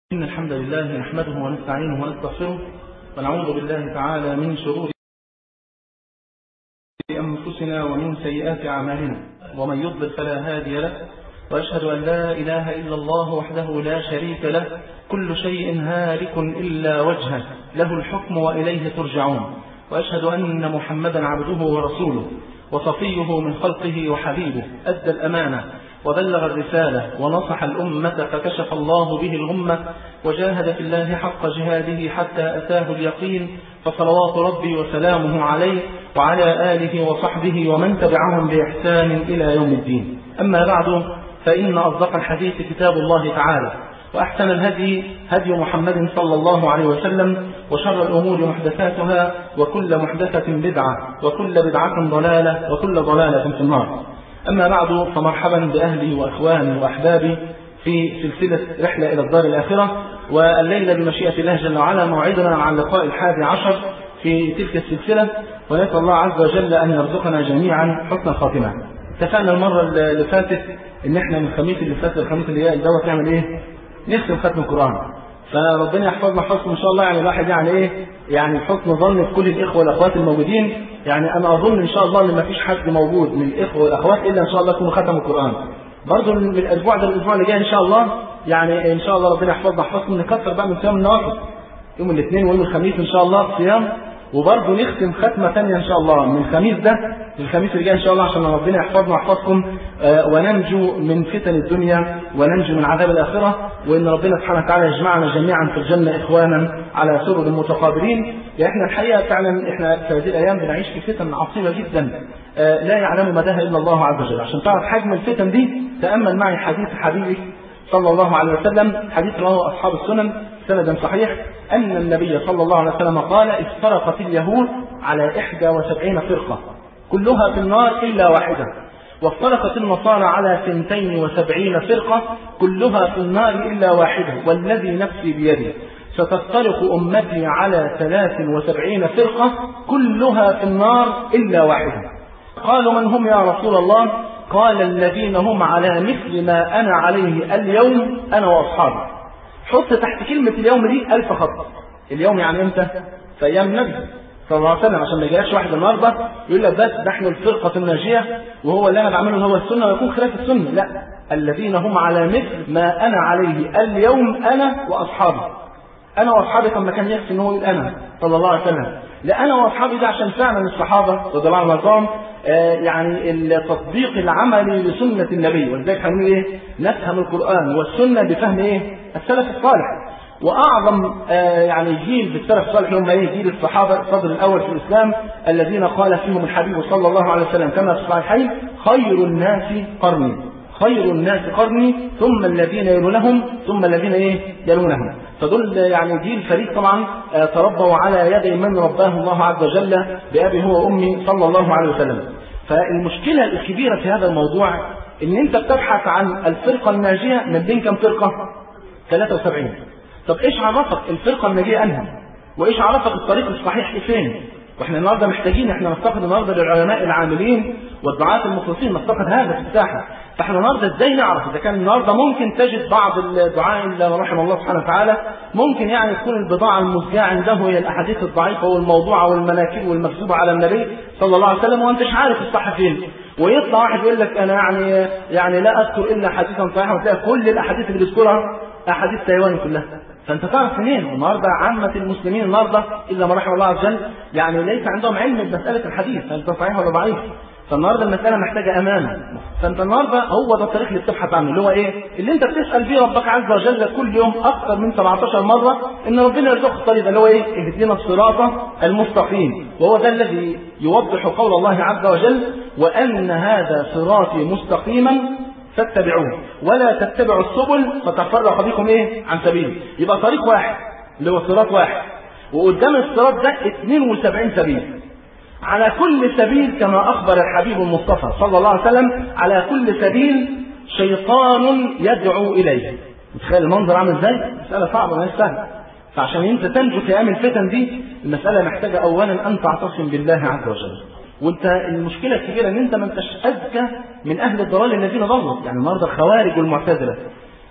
إن الحمد لله نحمده ونستعينه ونستغفره ونعوذ بالله تعالى من شرور أنفسنا ومن سيئات أعمالنا ومن يضلل فلا هادي له وأشهد أن لا إله إلا الله وحده لا شريك له كل شيء هالك إلا وجهه له الحكم وإليه ترجعون وأشهد أن محمدا عبده ورسوله وصفيه من خلقه وحبيبه أدى الأمانة وبلغ الرسالة ونصح الأمة فكشف الله به الغمة وجاهد في الله حق جهاده حتى أتاه اليقين فصلوات ربي وسلامه عليه وعلى آله وصحبه ومن تبعهم بإحسان إلى يوم الدين أما بعد فإن أصدق الحديث كتاب الله تعالى وأحسن الهدي هدي محمد صلى الله عليه وسلم وشر الأمور محدثاتها وكل محدثة بدعة وكل بدعة ضلالة وكل ضلالة في النار أما بعد فمرحبا بأهلي وأخواني وأحبابي في سلسلة رحلة إلى الدار الآخرة والليلة بمشيئة الله جل وعلا موعدنا مع اللقاء الحادي عشر في تلك السلسلة ونسأل الله عز وجل أن يرزقنا جميعا حسن الخاتمة اتفقنا المرة اللي فاتت إن إحنا من الخميس اللي فات الخميس اللي جاي دوت نعمل إيه؟ نختم ختم القرآن فربنا يحفظنا حسن ان شاء الله يعني الواحد يعني ايه يعني حسن ظن في كل الاخوه والاخوات الموجودين يعني انا اظن ان شاء الله ان ما فيش حد موجود من الاخوه والاخوات الا ان شاء الله يكونوا ختموا القران برضه من الاسبوع ده الاسبوع اللي جاي ان شاء الله يعني ان شاء الله ربنا يحفظنا حسن نكثر بقى من صيام النوافل يوم الاثنين ويوم الخميس ان شاء الله صيام وبرضه نختم ختمه ثانيه ان شاء الله من الخميس ده للخميس اللي جاي ان شاء الله عشان ربنا يحفظنا ويحفظكم آه وننجو من فتن الدنيا وننجو من عذاب الاخره وان ربنا سبحانه وتعالى يجمعنا جميعا في الجنه اخوانا على سرر متقابلين يعني احنا الحقيقه فعلا احنا في هذه الايام بنعيش في فتن عصيبه جدا آه لا يعلم مداها الا الله عز وجل عشان تعرف حجم الفتن دي تامل معي حديث حبيبي صلى الله عليه وسلم حديث رواه اصحاب السنن سندا صحيح أن النبي صلى الله عليه وسلم قال افترقت اليهود على إحدى وسبعين فرقة كلها في النار إلا واحدة وافترقت النصارى على ثنتين وسبعين فرقة كلها في النار إلا واحدة والذي نفسي بيده ستفترق أمتي على ثلاث وسبعين فرقة كلها في النار إلا واحدة قالوا من هم يا رسول الله قال الذين هم على مثل ما أنا عليه اليوم أنا وأصحابي حط تحت كلمة اليوم دي ألف خط اليوم يعني امتى في أيام النبي صلى الله عليه وسلم عشان ما يجيش واحد النهارده يقول لك بس نحن الفرقة الناجية وهو اللي أنا بعمله هو السنة ويكون خلاف السنة لا الذين هم على مثل ما أنا عليه اليوم أنا وأصحابي أنا وأصحابي كما كان يكفي إن هو يقول أنا صلى الله عليه وسلم لا أنا وأصحابي ده عشان فعلا الصحابة رضي الله عنهم آه يعني التطبيق العملي لسنة النبي ولذلك هنقول إيه؟ نفهم القرآن والسنة بفهم إيه؟ السلف الصالح واعظم آه يعني جيل في السلف الصالح هم ايه جيل الصحابه الصدر الاول في الاسلام الذين قال فيهم الحبيب صلى الله عليه وسلم كما في الصحيحين خير الناس قرني خير الناس قرني ثم الذين يلونهم ثم الذين ايه يلونهم فدول يعني جيل فريد طبعا آه تربوا على يدي من رباه الله عز وجل بابي هو وامي صلى الله عليه وسلم فالمشكله الكبيره في هذا الموضوع ان انت بتبحث عن الفرقه الناجيه من بين كم فرقه 73 طب ايش عرفك الفرقه الناجيه انهي وايش عرفك الطريق الصحيح فين واحنا النهارده محتاجين احنا نفتقد النهارده للعلماء العاملين والدعاة المخلصين نفتقد هذا في الساحه فاحنا النهارده ازاي نعرف اذا كان النهارده ممكن تجد بعض الدعاء الا رحم الله سبحانه وتعالى ممكن يعني تكون البضاعه المزجاه عنده هي الاحاديث الضعيفه والموضوعه والمناكب والمكذوبه على النبي صلى الله عليه وسلم وانت مش عارف الصح فين ويطلع واحد يقول لك انا يعني يعني لا اذكر الا حديثا صحيحا وتلاقي كل الاحاديث اللي بيذكرها احاديث تايوان كلها فانت تعرف منين والنهارده عامه المسلمين النهارده الا ما رحم الله عز وجل يعني ليس عندهم علم بمساله الحديث هل ده صحيح ولا ضعيف فالنهارده المساله محتاجه امانه فانت النهارده هو ده الطريق اللي بتبحث عنه اللي هو ايه اللي انت بتسال فيه ربك عز وجل كل يوم اكثر من 17 مره ان ربنا يرزقك الطريق اللي هو ايه اهدنا الصراط المستقيم وهو ده الذي يوضح قول الله عز وجل وان هذا صراطي مستقيما فاتبعوه ولا تتبعوا السبل فتفرق بكم ايه عن سبيله يبقى طريق واحد اللي هو صراط واحد وقدام الصراط ده 72 سبيل على كل سبيل كما اخبر الحبيب المصطفى صلى الله عليه وسلم على كل سبيل شيطان يدعو اليه متخيل المنظر عامل ازاي مساله صعبه ما سهله فعشان انت تنجو في ايام الفتن دي المساله محتاجه اولا ان تعتصم بالله عز وجل وانت المشكله الكبيره ان انت ما انتش اذكى من اهل الضلال الذين ضلوا يعني النهارده الخوارج والمعتزله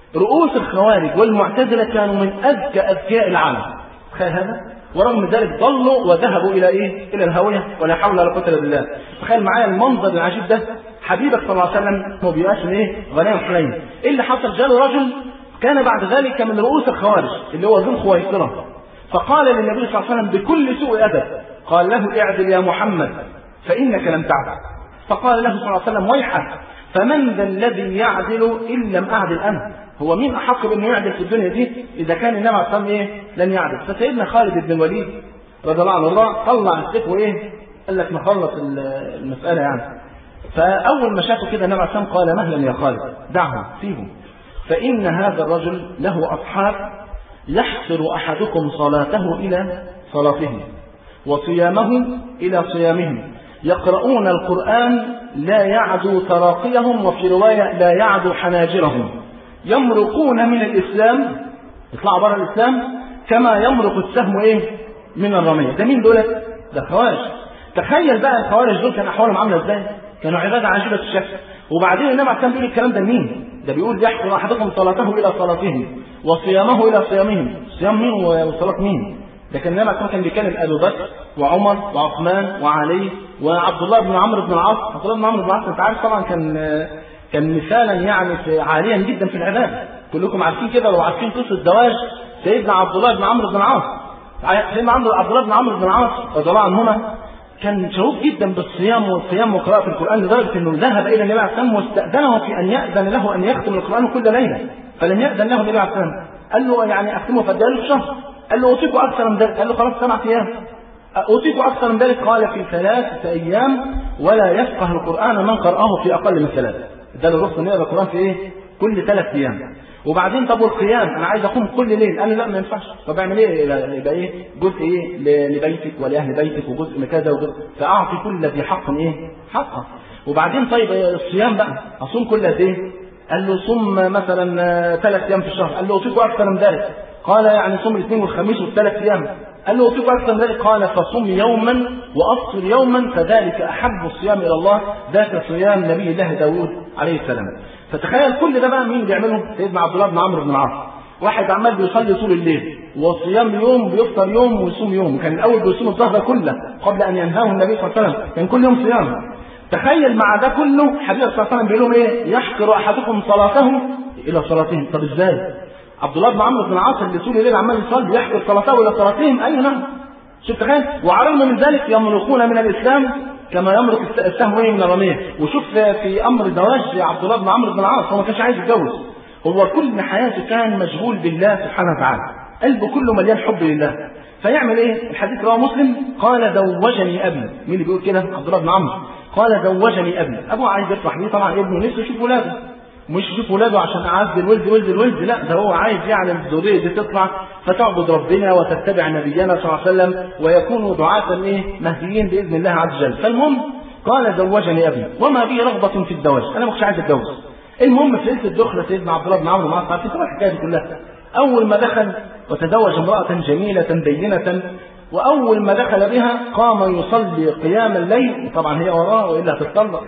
رؤوس الخوارج والمعتزلة كانوا من أذكى أذكياء العالم تخيل هذا ورغم ذلك ضلوا وذهبوا إلى إيه؟ إلى الهاوية ولا حول ولا قوة إلا بالله تخيل معايا المنظر العجيب ده حبيبك صلى الله عليه وسلم هو بيقاس إيه؟ غنيم حنين إيه اللي حصل جاله رجل كان بعد ذلك من رؤوس الخوارج اللي هو ذو الخويصرة فقال للنبي صلى الله عليه وسلم بكل سوء أدب قال له اعدل يا محمد فإنك لم تعدل فقال له صلى الله عليه وسلم ويحك فمن ذا الذي يعدل إن لم أعدل أنا هو مين أحق بأنه يعدل في الدنيا دي إذا كان النبي عليه الصلاة إيه لن يعدل فسيدنا خالد بن الوليد رضي الله عنه الله طلع السيف وإيه قال لك نخلص المسألة يعني فأول ما شافوا كده النبي عليه الصلاة قال مهلا يا خالد دعهم سيبهم فإن هذا الرجل له أصحاب يحصر أحدكم صلاته إلى صلاتهم وصيامه إلى صيامهم يقرؤون القرآن لا يعدو تراقيهم وفي رواية لا يعدو حناجرهم يمرقون من الإسلام يطلعوا بره الإسلام كما يمرق السهم إيه من الرمية ده مين دول ده خوارج تخيل بقى الخوارج دول كان أحوالهم عاملة إزاي كانوا عبادة عجيبة الشكل وبعدين النبي عليه بيقول الكلام ده مين ده بيقول يحفظ أحدكم صلاته إلى صلاتهم وصيامه إلى صيامهم صيام مين وصلاة مين ده كان النبي كان بيتكلم ابو بكر وعمر وعثمان وعلي وعبد الله بن عمرو بن العاص عبد الله بن عمرو بن العاص انت عارف طبعا كان كان مثالا يعني في عاليا جدا في العباده كلكم عارفين كده لو عارفين قصه زواج سيدنا عبد الله بن عمرو بن العاص سيدنا عمرو عبد الله بن عمرو بن العاص رضي الله عنهما كان شغوف جدا بالصيام والصيام وقراءة القرآن لدرجة أنه ذهب إلى النبي عليه الصلاة واستأذنه في أن يأذن له أن يختم القرآن كل ليلة فلم يأذن له النبي عليه الصلاة قال له يعني أختمه فاداله الشهر قال له أوتيك أكثر من ذلك قال له خلاص سبعة أيام أوتيك أكثر من ذلك قال في ثلاثة أيام ولا يفقه القرآن من قرأه في أقل من ثلاثة ده اللي رخص نقرأ القرآن في إيه؟ كل ثلاث أيام وبعدين طب والقيام انا عايز اقوم كل ليل قال له لا ما ينفعش طب اعمل ايه يبقى ايه جزء ايه لبيتك ولاهل بيتك وجزء من كذا وجزء فاعطي كل ذي حق ايه حقه وبعدين طيب الصيام بقى اصوم كل قد ايه قال له صم مثلا ثلاث ايام في الشهر قال له اوصيك اكثر من ذلك قال يعني صوم الاثنين والخميس والثلاث ايام قال له اوصيك اكثر من ذلك قال فصم يوما وافطر يوما فذلك احب الصيام الى الله ذاك صيام نبي الله داود عليه السلام فتخيل كل ده بقى مين بيعمله سيدنا عبد الله بن عمرو بن العاص واحد عمال بيصلي طول الليل وصيام يوم بيفطر يوم ويصوم يوم كان الاول بيصوم الظهر كله قبل ان ينهاه النبي صلى الله عليه وسلم كان كل يوم صيام تخيل مع ده كله حبيب صلى الله عليه وسلم بيقول لهم ايه يحقر احدكم صلاته الى صلاتهم طب ازاي عبد الله بن عمرو بن العاص اللي طول الليل عمال يصلي يحقر صلاته الى صلاتهم اي نعم شوف تخيل وعلى الرغم من ذلك يمرقون من الاسلام كما يمرق السهم من الرميه وشوف في امر زواج عبد الله بن عمرو بن العاص هو ما كانش عايز يتجوز هو كل حياته كان مشغول بالله سبحانه وتعالى قلبه كله مليان حب لله فيعمل ايه الحديث رواه مسلم قال زوجني ابي مين اللي بيقول كده عبد الله بن عمرو قال زوجني ابي ابوه عايز يفرح بيه طبعا ابنه نفسه يشوف ولاده مش يشوف ولاده عشان اعز الولد ولد الولد لا ده هو عايز يعني الذريه دي تطلع فتعبد ربنا وتتبع نبينا صلى الله عليه وسلم ويكونوا دعاة ايه مهديين باذن الله عز وجل فالمهم قال زوجني ابي وما بي رغبه في الزواج انا ما كنتش عايز اتجوز المهم في ليله الدخله سيدنا عبد الله بن عمرو معاذ عارفين طبعا الحكايه دي كلها اول ما دخل وتزوج امراه جميله دينه واول ما دخل بها قام يصلي قيام الليل طبعا هي وراه والا هتتطلق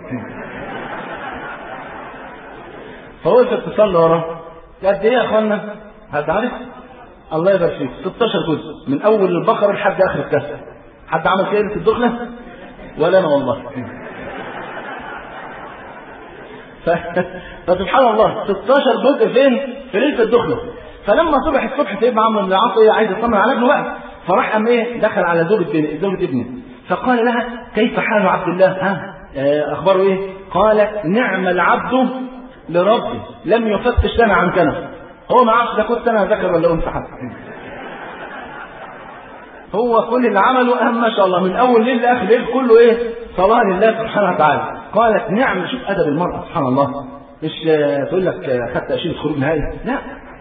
فوقفت تصلي وراه قد ايه يا اخوانا حد عارف الله يبارك فيك 16 جزء من اول البقره لحد اخر الكهف حد عمل كده في الدخله ولا انا والله ف... فسبحان الله 16 جزء فين في ليله الدخله فلما صبح الصبح سيدنا عمرو بن العاص ايه عايز يطمن على ابنه بقى فراح قام ايه دخل على زوجة زوجة ابنه فقال لها كيف حال عبد الله ها آه اخباره ايه قالت نعم العبد لربي لم يفتش لنا عن كنف هو ما عرفش ده كنت انا ذكر ولا انثى حتى هو كل اللي عمله اهم ما شاء الله من اول ليل لاخر ليل كله ايه صلاه لله سبحانه وتعالى قالت نعم شوف ادب المراه سبحان الله مش تقول لك خدت اشيل خروج نهائي لا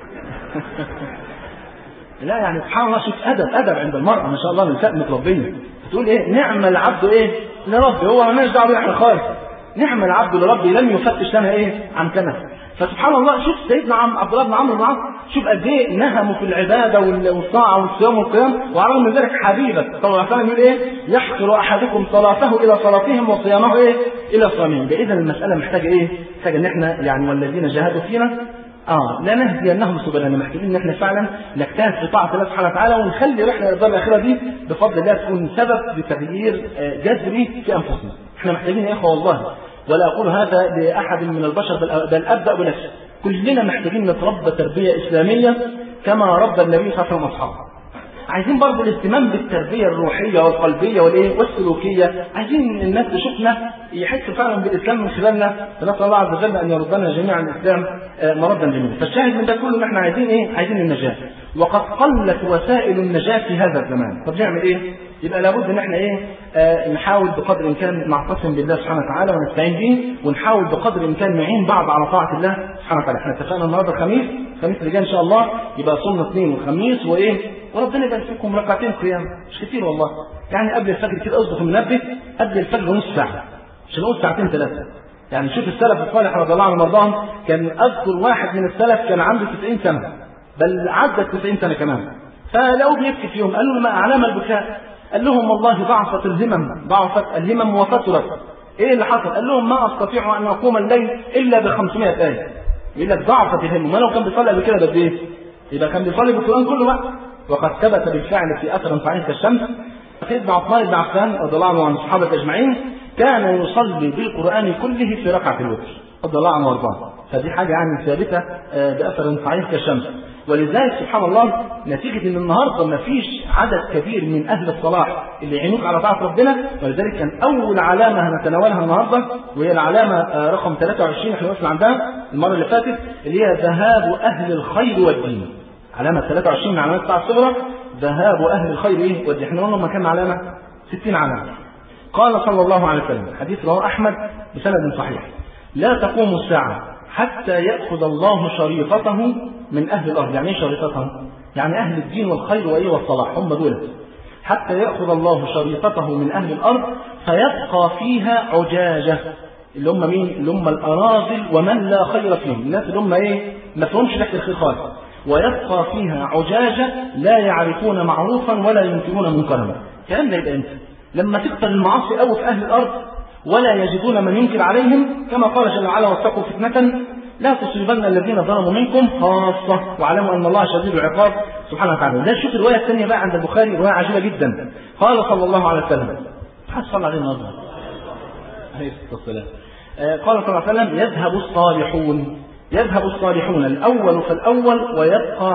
لا يعني سبحان الله شوف ادب ادب عند المراه ما شاء الله من سأل متربيه تقول ايه نعم العبد ايه لربي هو مالناش دعوه احنا خالص نعم العبد لربي لم يفتش لنا ايه عن كنف فسبحان الله شوف سيدنا عم عبد الله بن عمرو بن العاص شوف قد ايه نهمه في العباده والطاعه والصيام والقيام وعلى من ذلك حبيبك صلى الله عليه وسلم يقول ايه يحقر احدكم صلاته الى صلاتهم وصيامه ايه الى صيامهم ده اذا المساله محتاجه ايه محتاجه ان احنا يعني والذين جاهدوا فينا اه لا نهدينهم سبلنا محتاجين ان احنا فعلا نجتهد في طاعه الله سبحانه وتعالى ونخلي رحله الدار الاخره دي بفضل الله تكون سبب بتغيير جذري في انفسنا. احنا محتاجين يا اخوه والله ولا اقول هذا لاحد من البشر بل ابدا بنفسي. كلنا محتاجين نتربى تربيه اسلاميه كما ربى النبي صلى الله عليه وسلم اصحابه. عايزين برضه الاهتمام بالتربيه الروحيه والقلبيه والايه والسلوكيه، عايزين الناس تشوفنا يحسوا فعلا بالاسلام من خلالنا، فنسال الله عز وجل ان يردنا جميعا الاسلام مردا جميلا، فالشاهد من ده كله ان احنا عايزين ايه؟ عايزين النجاه، وقد قلت وسائل النجاه في هذا الزمان، طب نعمل ايه؟ يبقى لابد ان احنا ايه؟ آه نحاول بقدر الامكان نعتصم بالله سبحانه وتعالى ونستعين به ونحاول بقدر الامكان نعين بعض على طاعه الله سبحانه وتعالى، احنا اتفقنا النهارده الخميس، الخميس اللي جاي ان شاء الله يبقى صومنا اثنين وخميس وايه؟ وربنا يبارك فيكم ركعتين قيام مش كتير والله يعني قبل الفجر كده اصبح المنبه قبل الفجر نص ساعه مش نقول ساعتين ثلاثه يعني شوف السلف الصالح رضي الله عنهم وارضاهم كان اذكر واحد من السلف كان عنده 90 سنه بل عدى 90 سنه كمان فلقوه بيبكي فيهم قالوا له ما اعلام البكاء قال لهم والله ضعفت الهمم ضعفت الهمم وفترت ايه اللي حصل قال لهم ما استطيع ان اقوم الليل الا ب 500 ايه يقول لك ضعفت الهمم ما لو كان بيصلي قبل كده بقد ايه يبقى كان بيصلي بالقران كله بقى وقد ثبت بالفعل في اثر صحيح كالشمس سيدنا عثمان بن عفان رضي الله عنه وعن الصحابه اجمعين كان يصلي بالقران كله في ركعه الوتر رضي الله عنه وارضاه فدي حاجه يعني ثابته باثر صحيح كالشمس ولذلك سبحان الله نتيجة ان النهاردة ما فيش عدد كبير من اهل الصلاح اللي يعينوك على طاعة ربنا ولذلك كان اول علامة هنتناولها النهاردة وهي العلامة رقم 23 احنا وقفنا عندها المرة اللي فاتت اللي هي ذهاب اهل الخير والدين علامة 23 من علامات الساعة الصغرى ذهاب أهل الخير إيه؟ ودي احنا قلنا كام علامة؟ 60 علامة. قال صلى الله عليه وسلم حديث رواه أحمد بسند صحيح لا تقوم الساعة حتى يأخذ الله شريطته من أهل الأرض، يعني إيه شريطته؟ يعني أهل الدين والخير وإيه والصلاح هم دول. حتى يأخذ الله شريطته من أهل الأرض فيبقى فيها عجاجة اللي هم مين؟ اللي هم الأراذل ومن لا خير فيهم، الناس اللي هم إيه؟ ما فيهمش ريحة الخير خالص. ويبقى فيها عجاجة لا يعرفون معروفا ولا ينكرون منكرا الكلام ده يبقى انت لما تكثر المعاصي قوي في اهل الارض ولا يجدون من ينكر عليهم كما قال جل وعلا واتقوا فتنة لا تصيبن الذين ظلموا منكم خاصة واعلموا ان الله شديد العقاب سبحانه وتعالى ده شوف الرواية الثانية بقى عند البخاري رواية عجيبة جدا قال صلى الله عليه وسلم حد صلى عليه النهارده عليه الصلاة والسلام قال صلى الله عليه وسلم يذهب الصالحون يذهب الصالحون الأول فالأول ويبقى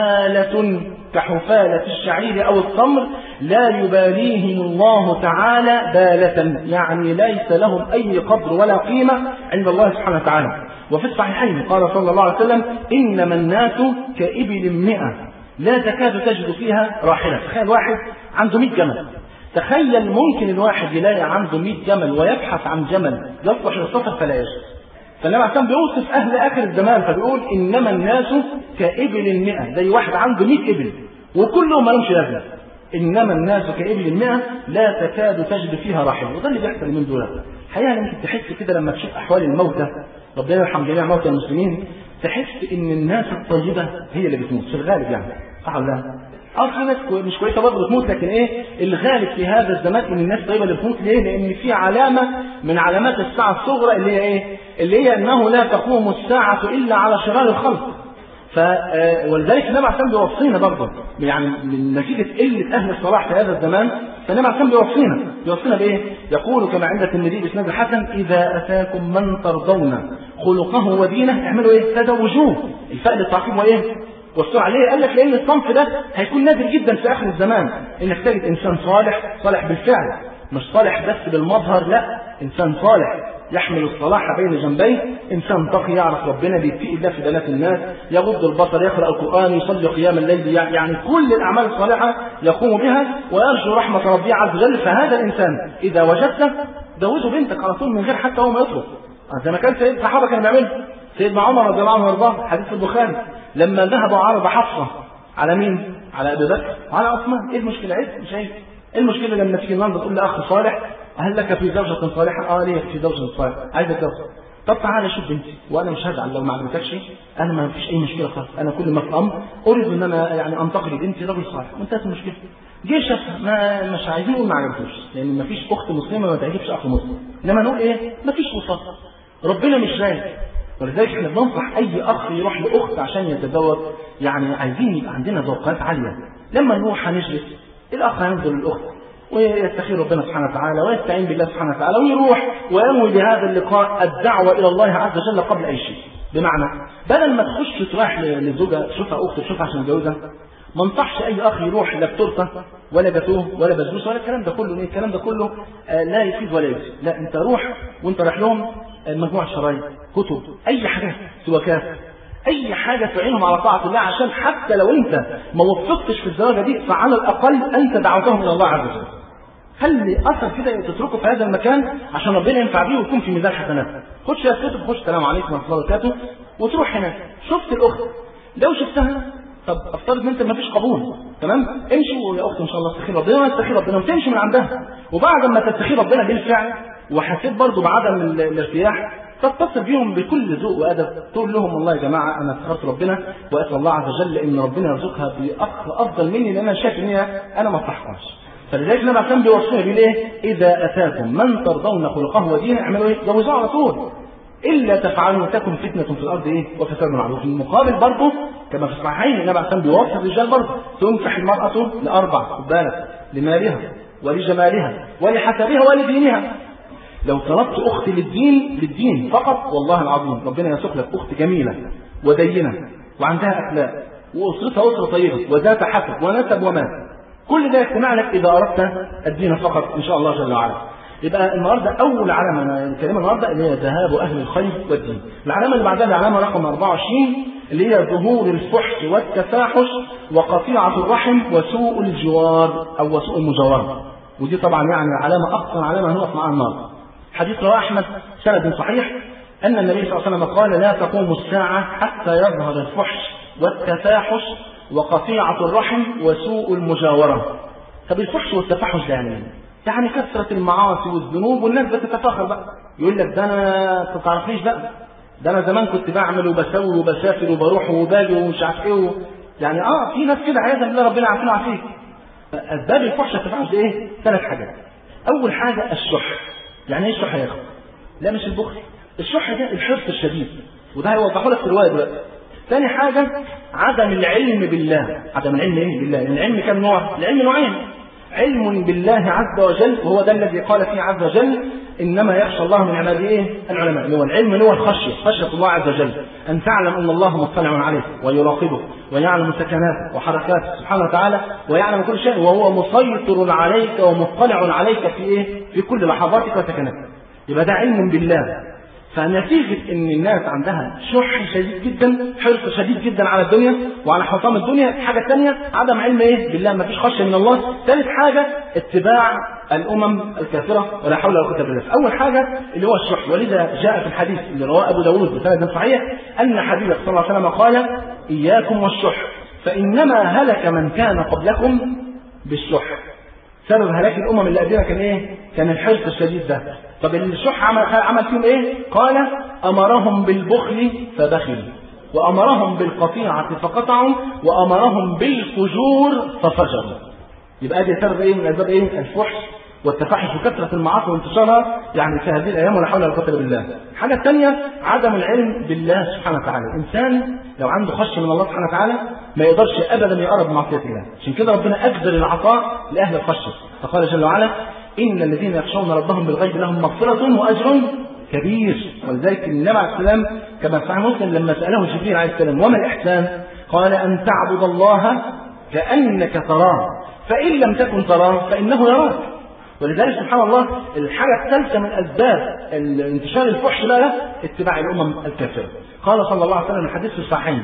حفالة كحفالة الشعير أو التمر لا يباليهم الله تعالى بالة يعني ليس لهم أي قدر ولا قيمة عند الله سبحانه وتعالى وفي الصحيحين قال صلى الله عليه وسلم إنما الناس كإبل مئة لا تكاد تجد فيها راحلة تخيل واحد عنده 100 جمل تخيل ممكن الواحد يلاقي عنده 100 جمل ويبحث عن جمل يصلح للسفر فلا يجد فالنبي عليه بيوصف اهل اخر الزمان فبيقول انما الناس كابل المئة زي واحد عنده 100 ابل وكلهم ما لهمش لازمه انما الناس كابل المئة لا تكاد تجد فيها راحله وده اللي بيحصل من دول الحقيقه ممكن تحس كده لما تشوف احوال الموتى ربنا يرحم جميع موتى المسلمين تحس ان الناس الطيبه هي اللي بتموت في الغالب يعني صح ولا لا؟ اه في ناس مش كويسه برضه بتموت لكن ايه الغالب في هذا الزمان ان الناس الطيبه اللي بتموت ليه؟ لان في علامه من علامات الساعه الصغرى اللي هي ايه؟ اللي هي انه لا تقوم الساعه الا على شرار الخلق. ف ولذلك النبي عليه بيوصينا برضه يعني من نتيجه قله اهل الصلاح في هذا الزمان فالنبي عليه بيوصينا بيوصينا بايه؟ يقول كما عند الترمذي باسناد الحسن اذا اتاكم من ترضون خلقه ودينه اعملوا ايه؟ تزوجوه الفاء للتعقيب وايه؟ والسرعة عليه قال لك لأن الصنف ده هيكون نادر جدا في آخر الزمان إنك تجد إنسان صالح صالح بالفعل مش صالح بس بالمظهر لا إنسان صالح يحمل الصلاح بين جنبيه إنسان تقي يعرف ربنا بيتقي الله في بنات الناس يغض البصر يقرأ القرآن يصلي قيام الليل يعني كل الأعمال الصالحة يقوم بها ويرجو رحمة ربه عز وجل فهذا الإنسان إذا وجدته زوجه بنتك على طول من غير حتى هو ما يطلب زي ما كان سيد الصحابة كانوا بيعملوا سيدنا عمر رضي الله عنه وارضاه حديث البخاري لما ذهب عرض حفصة على مين؟ على أبي بكر وعلى عثمان، إيه المشكلة؟ عيب مش عيب. إيه المشكلة لما تيجي النهارده تقول لأخ صالح هل لك في زوجة صالحة؟ أه ليه في زوجة صالحة؟ عايز أتجوز. طب تعالى شوف بنتي وأنا مش هزعل لو ما عجبتكش أنا ما فيش أي مشكلة خالص، أنا كل ما في أمر أريد إن أنا يعني أنتقل لبنتي رجل صالح، وانتهت المشكلة. جه شافها ما مش عايزين نقول ما عجبتوش لأن ما فيش أخت مسلمة ما تعجبش أخ مسلم. إنما نقول إيه؟ ما فيش وسط. ربنا مش رايق ولذلك احنا بننصح اي اخ يروح لاخت عشان يتزوج يعني عايزين يبقى عندنا ذوقات عاليه لما نروح هنجلس الاخ هينزل للاخت ويستخير ربنا سبحانه وتعالى ويستعين بالله سبحانه وتعالى ويروح وينوي بهذا اللقاء الدعوه الى الله عز وجل قبل اي شيء بمعنى بدل ما تخش تروح لزوجة تشوفها اخت تشوفها عشان تتجوزها ما انصحش اي اخ يروح لا بتورته ولا جاتوه ولا بسبوسه ولا الكلام ده كله ايه الكلام ده كله آه لا يفيد ولا يفيد لا انت روح وانت رايح لهم آه مجموعه شرايط كتب اي حاجه سواكات اي حاجه تعينهم على طاعه الله عشان حتى لو انت ما وفقتش في الزواجه دي فعلى الاقل انت دعوتهم الى الله عز وجل خلي اثر كده تتركه في هذا المكان عشان ربنا ينفع بيه ويكون في ميزان حسنات خش يا كتب خش السلام عليكم ورحمه الله وبركاته وتروح هناك شفت الاخت لو شفتها طب افترض ان انت ما فيش قبول تمام امشي ويا اخت ان شاء الله استخير ربنا استخير ربنا وتمشي من عندها وبعد ما تستخير ربنا بالفعل وحسيت برضه بعدم الارتياح تتصل بيهم بكل ذوق وادب تقول لهم والله يا جماعه انا استخرت ربنا واسال الله عز وجل ان ربنا يرزقها باخ افضل مني لان انا شايف ان هي انا ما صحتهاش فلذلك لما كان بيوصينا بيه ايه؟ اذا اتاكم من ترضون خلقه ودينه اعملوا ايه؟ جوزوه على طول الا تفعلوا تكن فتنه في الارض ايه؟ وفساد معروف في المقابل برضه كما في الصحيحين النبي عليه بيوصي الرجال برضه تنكح المراه لاربع خد بالك لمالها ولجمالها ولحسبها ولدينها لو طلبت اخت للدين للدين فقط والله العظيم ربنا يسوق لك اخت جميله ودينه وعندها اخلاق واسرتها اسره طيبه وذات حسب ونسب ومال كل ده يجتمع لك اذا اردت الدين فقط ان شاء الله جل وعلا يبقى النهارده اول علامه انا الكلمه النهارده اللي هي ذهاب اهل الخير والدين العلامه اللي بعدها العلامه رقم 24 اللي هي ظهور الفحش والتفاحش وقطيعه الرحم وسوء الجوار او وسوء المجاوره ودي طبعا يعني علامه اخطر علامه هنقف معاها النهارده حديث رواه احمد سند صحيح ان النبي صلى الله عليه وسلم قال لا تقوم الساعه حتى يظهر الفحش والتفاحش وقطيعة الرحم وسوء المجاورة طب الفحش والتفحش ده يعني يعني كثرة المعاصي والذنوب والناس بتتفاخر بقى يقول لك ده انا ما تعرفنيش بقى ده انا زمان كنت بعمل وبسوي وبسافر وبروح وباجي ومش عارف ايه يعني اه في ناس كده عياذا بالله ربنا عارفين عارفين اسباب الفحش والتفحش ده ايه؟ ثلاث حاجات اول حاجة الشح يعني ايه الشح يا اخي؟ لا مش البخل الشح ده الحرص الشديد وده هيوضحه لك في الروايه دلوقتي ثاني حاجة عدم العلم بالله عدم العلم ايه بالله العلم كم نوع العلم نوعين علم بالله عز وجل وهو ده الذي قال فيه عز وجل انما يخشى الله من عباده ايه العلماء اللي هو العلم اللي هو الخشيه خشيه الله عز وجل ان تعلم ان الله مطلع عليك ويراقبك ويعلم سكناتك وحركاتك سبحانه وتعالى ويعلم كل شيء وهو مسيطر عليك ومطلع عليك في ايه في كل لحظاتك وسكناتك يبقى ده علم بالله فنتيجة ان الناس عندها شح شديد جدا حرص شديد جدا على الدنيا وعلى حطام الدنيا حاجة ثانية عدم علم ايه بالله ما فيش خشية من الله ثالث حاجة اتباع الامم الكافرة ولا حول ولا قوة الا بالله اول حاجة اللي هو الشح ولذا جاء في الحديث اللي رواه ابو داود بسند صحيح ان حبيبك صلى الله عليه وسلم قال اياكم والشح فانما هلك من كان قبلكم بالشح سبب هلاك الامم اللي قبلنا كان ايه كان الحرص الشديد ده طب الشح عمل عمل فيهم ايه؟ قال امرهم بالبخل فبخلوا وامرهم بالقطيعه فقطعوا وامرهم بالفجور ففجروا يبقى دي سبب ايه من اسباب ايه؟ الفحش والتفحش وكثره المعاصي وانتشارها يعني في هذه الايام ولا حول ولا قوه الا بالله. الحاجه الثانيه عدم العلم بالله سبحانه وتعالى، الانسان لو عنده خشيه من الله سبحانه وتعالى ما يقدرش ابدا يقرب معصيه الله، عشان كده ربنا اجبر العطاء لاهل الخشيه، فقال جل وعلا إن الذين يخشون ربهم بالغيب لهم مغفرة وأجر كبير ولذلك النبي عليه السلام كما في مسلم لما سأله جبريل عليه السلام وما الإحسان؟ قال أن تعبد الله كأنك تراه فإن لم تكن تراه فإنه يراك ولذلك سبحان الله الحاجة الثالثة من أسباب انتشار الفحش لا اتباع الأمم الكافرة قال صلى الله عليه وسلم الحديث في الصحيحين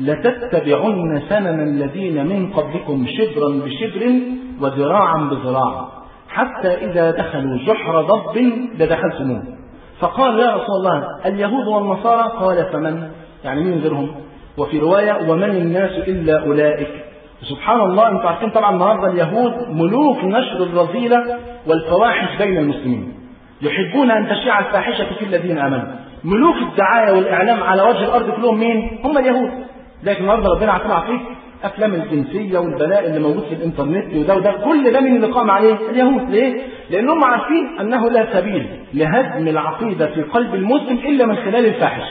لتتبعن سنن الذين من قبلكم شبرا بشبر وذراعا بذراع حتى إذا دخلوا جحر ضب لدخلتموه فقال يا رسول الله اليهود والنصارى قال فمن يعني مين غيرهم وفي رواية ومن الناس إلا أولئك سبحان الله انتم عارفين طبعا النهارده اليهود ملوك نشر الرذيلة والفواحش بين المسلمين يحبون أن تشيع الفاحشة في الذين آمنوا ملوك الدعاية والإعلام على وجه الأرض كلهم مين؟ هم اليهود لكن النهارده ربنا عافينا فيك افلام الجنسيه والبلاء اللي موجود في الانترنت وده وده كل ده من اللي قام عليه اليهود ليه؟ لانهم عارفين انه لا سبيل لهدم العقيده في قلب المسلم الا من خلال الفاحشه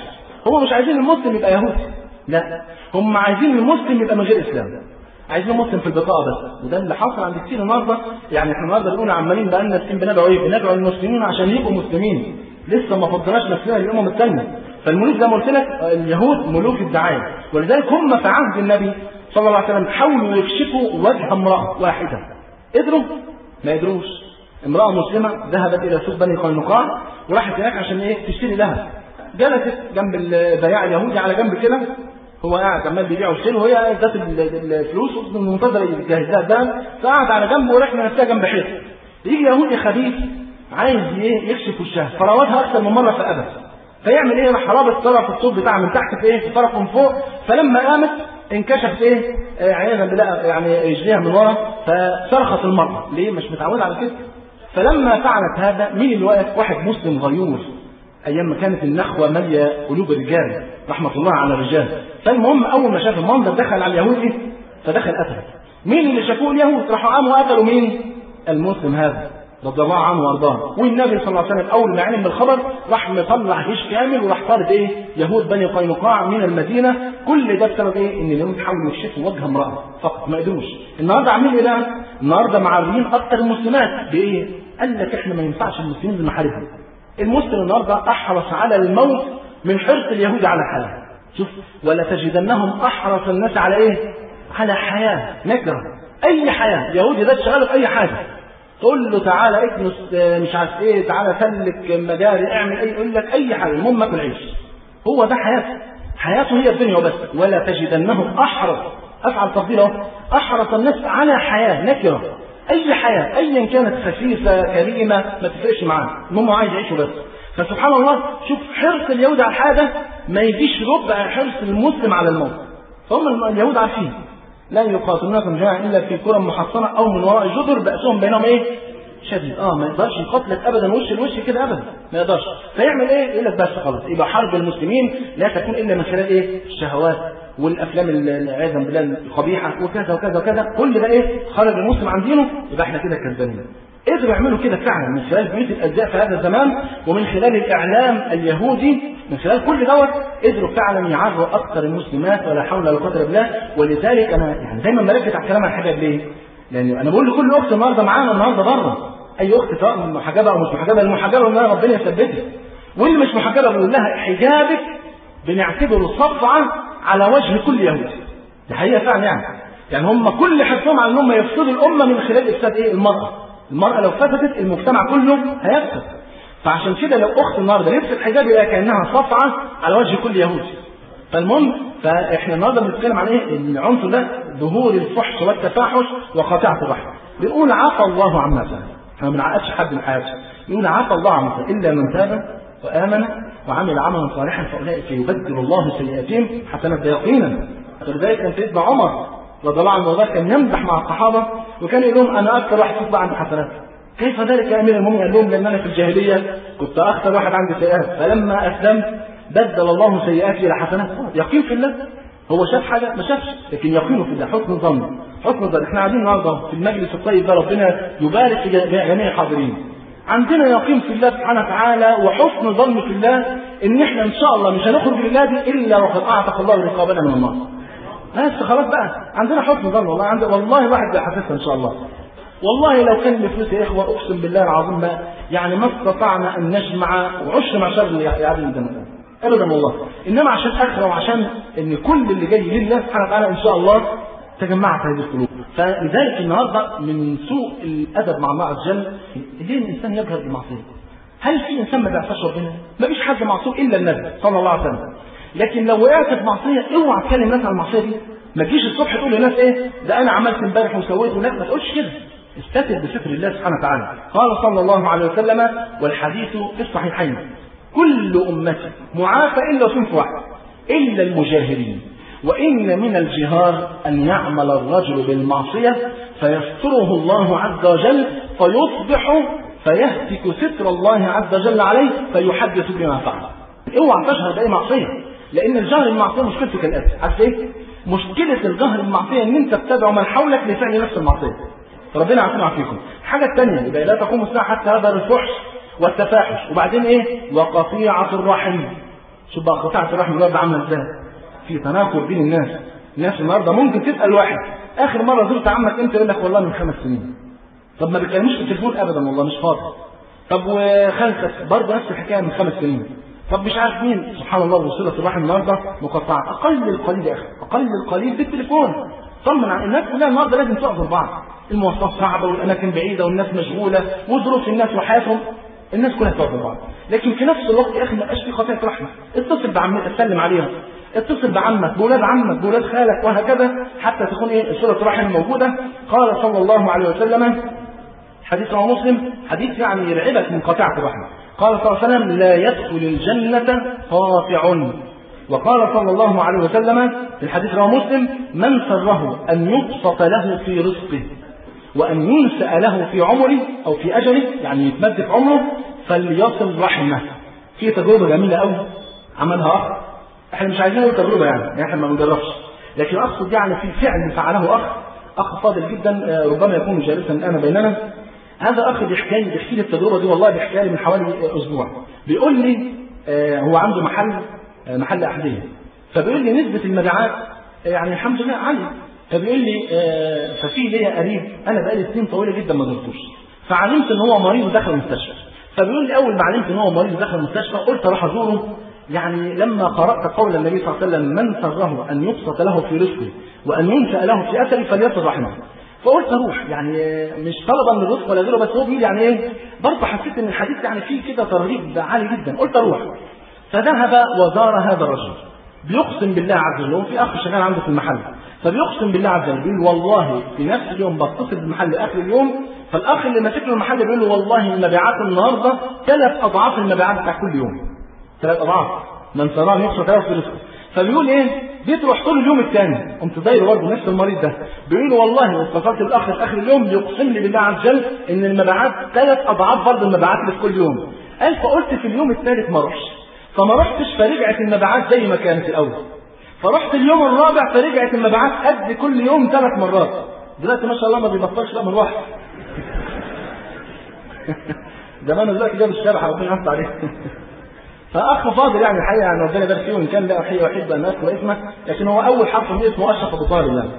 هم مش عايزين المسلم يبقى يهودي لا هم عايزين المسلم يبقى من غير اسلام عايزين مسلم في البطاقه بس وده اللي حصل عند كتير النهارده يعني احنا النهارده بنقول عمالين بقى لنا سنين بندعو ايه؟ بندعو المسلمين عشان يبقوا مسلمين لسه ما فضلناش نفسنا للامم الثانيه فالملوك زي ما قلت لك اليهود ملوك الدعايه ولذلك هم في عهد النبي صلى الله عليه وسلم حاولوا يكشفوا وجه امراه واحده قدروا؟ ما قدروش امراه مسلمه ذهبت الى سوق بني قينقاع وراحت هناك عشان ايه؟ تشتري ذهب جلست جنب البياع اليهودي على جنب كده هو قاعد عمال بيبيع ويشتري وهي ذات الفلوس منتظره يجهز لها الذهب فقعد على جنبه ورحنا نفسها جنب حيط يجي يهودي خبيث عايز ايه يكشف وشها فراودها اكثر من مره فابت فيعمل ايه راح رابط طرف الصوت بتاعها من تحت في ايه في طرف من فوق فلما قامت انكشفت ايه آه عياذا بالله يعني رجليها من ورا فصرخت المراه ليه مش متعوده على كده فلما فعلت هذا مين اللي واقف واحد مسلم غيور ايام ما كانت النخوه ماليه قلوب الرجال رحمه الله على الرجال فالمهم اول ما شاف المنظر دخل على اليهود ايه فدخل قتله مين اللي شافوه اليهود راحوا قاموا قتلوا مين المسلم هذا رضي الله عنه وارضاه والنبي صلى الله عليه وسلم اول ما علم بالخبر راح مطلع جيش كامل وراح طارد ايه يهود بني قينقاع من المدينه كل ده بسبب ايه ان اليهود حاولوا يكشفوا وجه امراه فقط ما قدروش النهارده عاملين ايه بقى النهارده معرضين اكثر المسلمات بايه قال لك احنا ما ينفعش المسلمين بمحاربهم المسلم النهارده احرص على الموت من حرص اليهود على الحياه شوف ولا تجدنهم احرص الناس على ايه على حياه نكره اي حياه يهودي ده شغاله في اي حاجه تقول له تعالى اكنس مش عارف ايه تعالى سلك مجاري اعمل اي يقول لك اي حاجه المهم اكل عيش هو ده حياته حياته هي الدنيا وبس ولا تجدنهم احرص افعل تفضيل اهو احرص الناس على حياه نكره اي حياه ايا كانت خفيفه كريمه ما تفرقش معاه المهم هو عايز يعيشه بس فسبحان الله شوف حرص اليهود على الحاجه ما يجيش ربع حرص المسلم على الموت فهم اليهود عارفين لا يقاتلونكم جميعا الا في قرى محصنه او من وراء جدر باسهم بينهم ايه؟ شديد اه ما يقدرش يقاتلك ابدا وش لوش كده ابدا ما يقدرش فيعمل ايه؟ يقول لك بس خلاص يبقى حرب المسلمين لا تكون الا من خلال ايه؟ الشهوات والافلام عياذا بالله القبيحه وكذا وكذا وكذا كل ده ايه؟ خرج المسلم عن دينه يبقى احنا كده كذابين قدروا يعملوا كده فعلا من خلال بيوت الازياء في هذا الزمان ومن خلال الاعلام اليهودي من خلال كل دوت قدروا فعلا يعروا اكثر المسلمات ولا حول ولا قوه الا بالله ولذلك انا يعني دايما بركز على الكلام عن الحجاب ليه؟ لان انا بقول لكل اخت النهارده معانا النهارده بره اي اخت سواء محجبه او مش محجبه المحجبه ان ربنا يثبتك واللي مش محجبه بنقول لها حجابك بنعتبره صفعه على وجه كل يهودي دي حقيقه فعلا يعني يعني هم كل حرصهم على ان هم يفسدوا الامه من خلال افساد ايه؟ المراه المرأة لو فسدت المجتمع كله هيفسد فعشان كده لو أخت النهارده لبست حجاب يبقى كأنها صفعة على وجه كل يهودي فالمهم فاحنا النهارده بنتكلم عن ايه؟ العنف ده ظهور الفحش والتفاحش وقاطعة الرحم. بنقول عفى الله عما سلف. احنا ما بنعقدش حد من حياته. يقول عفى الله عما سلف الا من تاب وامن وعمل عملا صالحا فاولئك يبدل الله سيئاتهم حسنات يقينا. ولذلك كان سيدنا عمر رضي الله عنه وارضاه كان يمدح مع الصحابه وكان يقول لهم انا اكثر واحد تطلع عندي حسنات كيف ذلك يا امير المؤمنين قال لهم لان انا في الجاهليه كنت اكثر واحد عندي سيئات فلما اسلمت بدل الله سيئاتي الى حسنات يقين في الله هو شاف حاجه ما شافش لكن يقينه في الله حسن ظن حسن ظن احنا قاعدين النهارده في المجلس الطيب ده ربنا يبارك في جميع الحاضرين عندنا يقين في الله سبحانه وتعالى وحسن ظن في الله ان احنا ان شاء الله مش هنخرج لله دي الا وقد اعتق الله رقابنا من النار بس خلاص بقى عندنا حسن ظن والله عند والله الواحد بيحسسها ان شاء الله والله لو كان لفلوس يا اخوه اقسم بالله العظيم ما يعني ما استطعنا ان نجمع وعشر مع شر يعدل الدم ابدا والله انما عشان اخره وعشان ان كل اللي جاي لله سبحانه وتعالى ان شاء الله تجمعت هذه القلوب فلذلك النهارده من سوء الادب مع الله عز وجل ليه الانسان يجهر بالمعصيه؟ هل في انسان ما بيعصاش ربنا؟ ما فيش حد معصوم الا النبي صلى الله عليه وسلم لكن لو وقعت في معصيه اوعى تكلم الناس عن المعصيه دي ما تجيش الصبح تقول للناس ايه ده انا عملت امبارح وسويت لا ما تقولش كده استتر بستر الله سبحانه وتعالى قال صلى الله عليه وسلم والحديث في الصحيحين كل امتي معافى الا صنف واحد الا المجاهرين وان من الجهار ان يعمل الرجل بالمعصيه فيستره الله عز وجل فيصبح فيهتك ستر الله عز وجل عليه فيحدث بما فعل اوعى تشهد باي معصيه لان الجهر بالمعصيه مشكلته كالاتي عارف ايه؟ مشكله الجهر بالمعصيه ان انت تدعو من حولك لفعل نفس المعصيه ربنا يعافينا ويعافيكم الحاجه الثانيه يبقى لا تقوم الساعه حتى يظهر الفحش والتفاحش وبعدين ايه وقطيعه الرحم شوف بقى قطاعة الرحم النهارده عاملة ازاي في تناقض بين الناس الناس النهارده ممكن تسأل واحد آخر مرة زرت عمك امتى يقول لك والله من خمس سنين طب ما بيكلموش في التليفون أبدا والله مش فاضي طب وخالتك برضه نفس الحكاية من خمس سنين طب مش عارف مين سبحان الله وصلة الرحم النهارده مقطعة أقل القليل يا أخي أقل القليل بالتليفون طمن عن الناس كلها النهارده لازم تعذر بعض المواصلات صعبة والأماكن بعيدة والناس مشغولة وظروف الناس وحياتهم الناس كلها تعذر بعض لكن في نفس الوقت يا أخي ما بقاش في قطيعة رحمة اتصل بعمك سلم عليهم اتصل بعمك بولاد عمك بولاد خالك وهكذا حتى تكون ايه صلة الرحم موجودة قال صلى الله عليه وسلم حديث رواه مسلم حديث يعني يرعبك من قطيعة الرحم قال صلى الله عليه وسلم لا يدخل الجنة قاطع وقال صلى الله عليه وسلم في الحديث رواه مسلم من سره أن يبسط له في رزقه وأن ينسأ له في عمره أو في أجله يعني يتمد في عمره فليصل رحمه في تجربة جميلة قوي عملها أخ احنا مش عايزين نقول تجربة يعني, يعني احنا ما بنجربش لكن أقصد يعني في فعل فعله أخ أخ فاضل جدا ربما يكون جالسا الآن بيننا هذا أخ بيحكي لي بيحكي لي التجربة دي والله بيحكي لي من حوالي أسبوع بيقول لي آه هو عنده محل آه محل أحذية فبيقول لي نسبة المبيعات يعني الحمد لله عالية فبيقول لي آه ففي ليا قريب أنا بقالي سنين طويلة جدا ما زرتوش فعلمت إن هو مريض ودخل المستشفى فبيقول لي أول ما علمت إن هو مريض ودخل المستشفى قلت أروح أزوره يعني لما قرأت قول النبي صلى الله عليه وسلم من سره أن يبسط له في رزقه وأن ينشأ له في أثره فليصل رحمه فقلت اروح يعني مش طلبا من الرزق ولا غيره بس هو بيقول يعني ايه برضه حسيت ان الحديث يعني فيه كده ترغيب عالي جدا قلت اروح فذهب وزار هذا الرجل بيقسم بالله عز وجل في اخ شغال عنده في المحل فبيقسم بالله عز وجل بيقول والله في نفس اليوم بتصل بالمحل اخر اليوم فالاخ اللي ماسك له المحل بيقول له والله المبيعات النهارده ثلاث اضعاف المبيعات بتاع كل يوم ثلاث اضعاف من سراه يخسر ثلاث في رزقه فبيقول ايه جيت رحت له اليوم الثاني قمت دايره برضه نفس المريض ده بيقول له والله واتصلت بالاخ في اخر اليوم بيقسم لي بالله عز وجل ان المبيعات ثلاث اضعاف برضه المبيعات اللي في كل يوم قال فقلت في اليوم الثالث ما اروحش فما رحتش فرجعت المبيعات زي ما كانت الاول فرحت اليوم الرابع فرجعت المبيعات قد كل يوم ثلاث مرات دلوقتي ما شاء الله ما بيبطلش لا من واحد زمان دلوقتي جاب الشارع ربنا يحط عليه فاخ فاضل يعني الحقيقه يعني ربنا يبارك فيه وان كان لا احيي واحب ان اذكر اسمه لكن هو اول حرف من اسمه اشرف ابو طالب يعني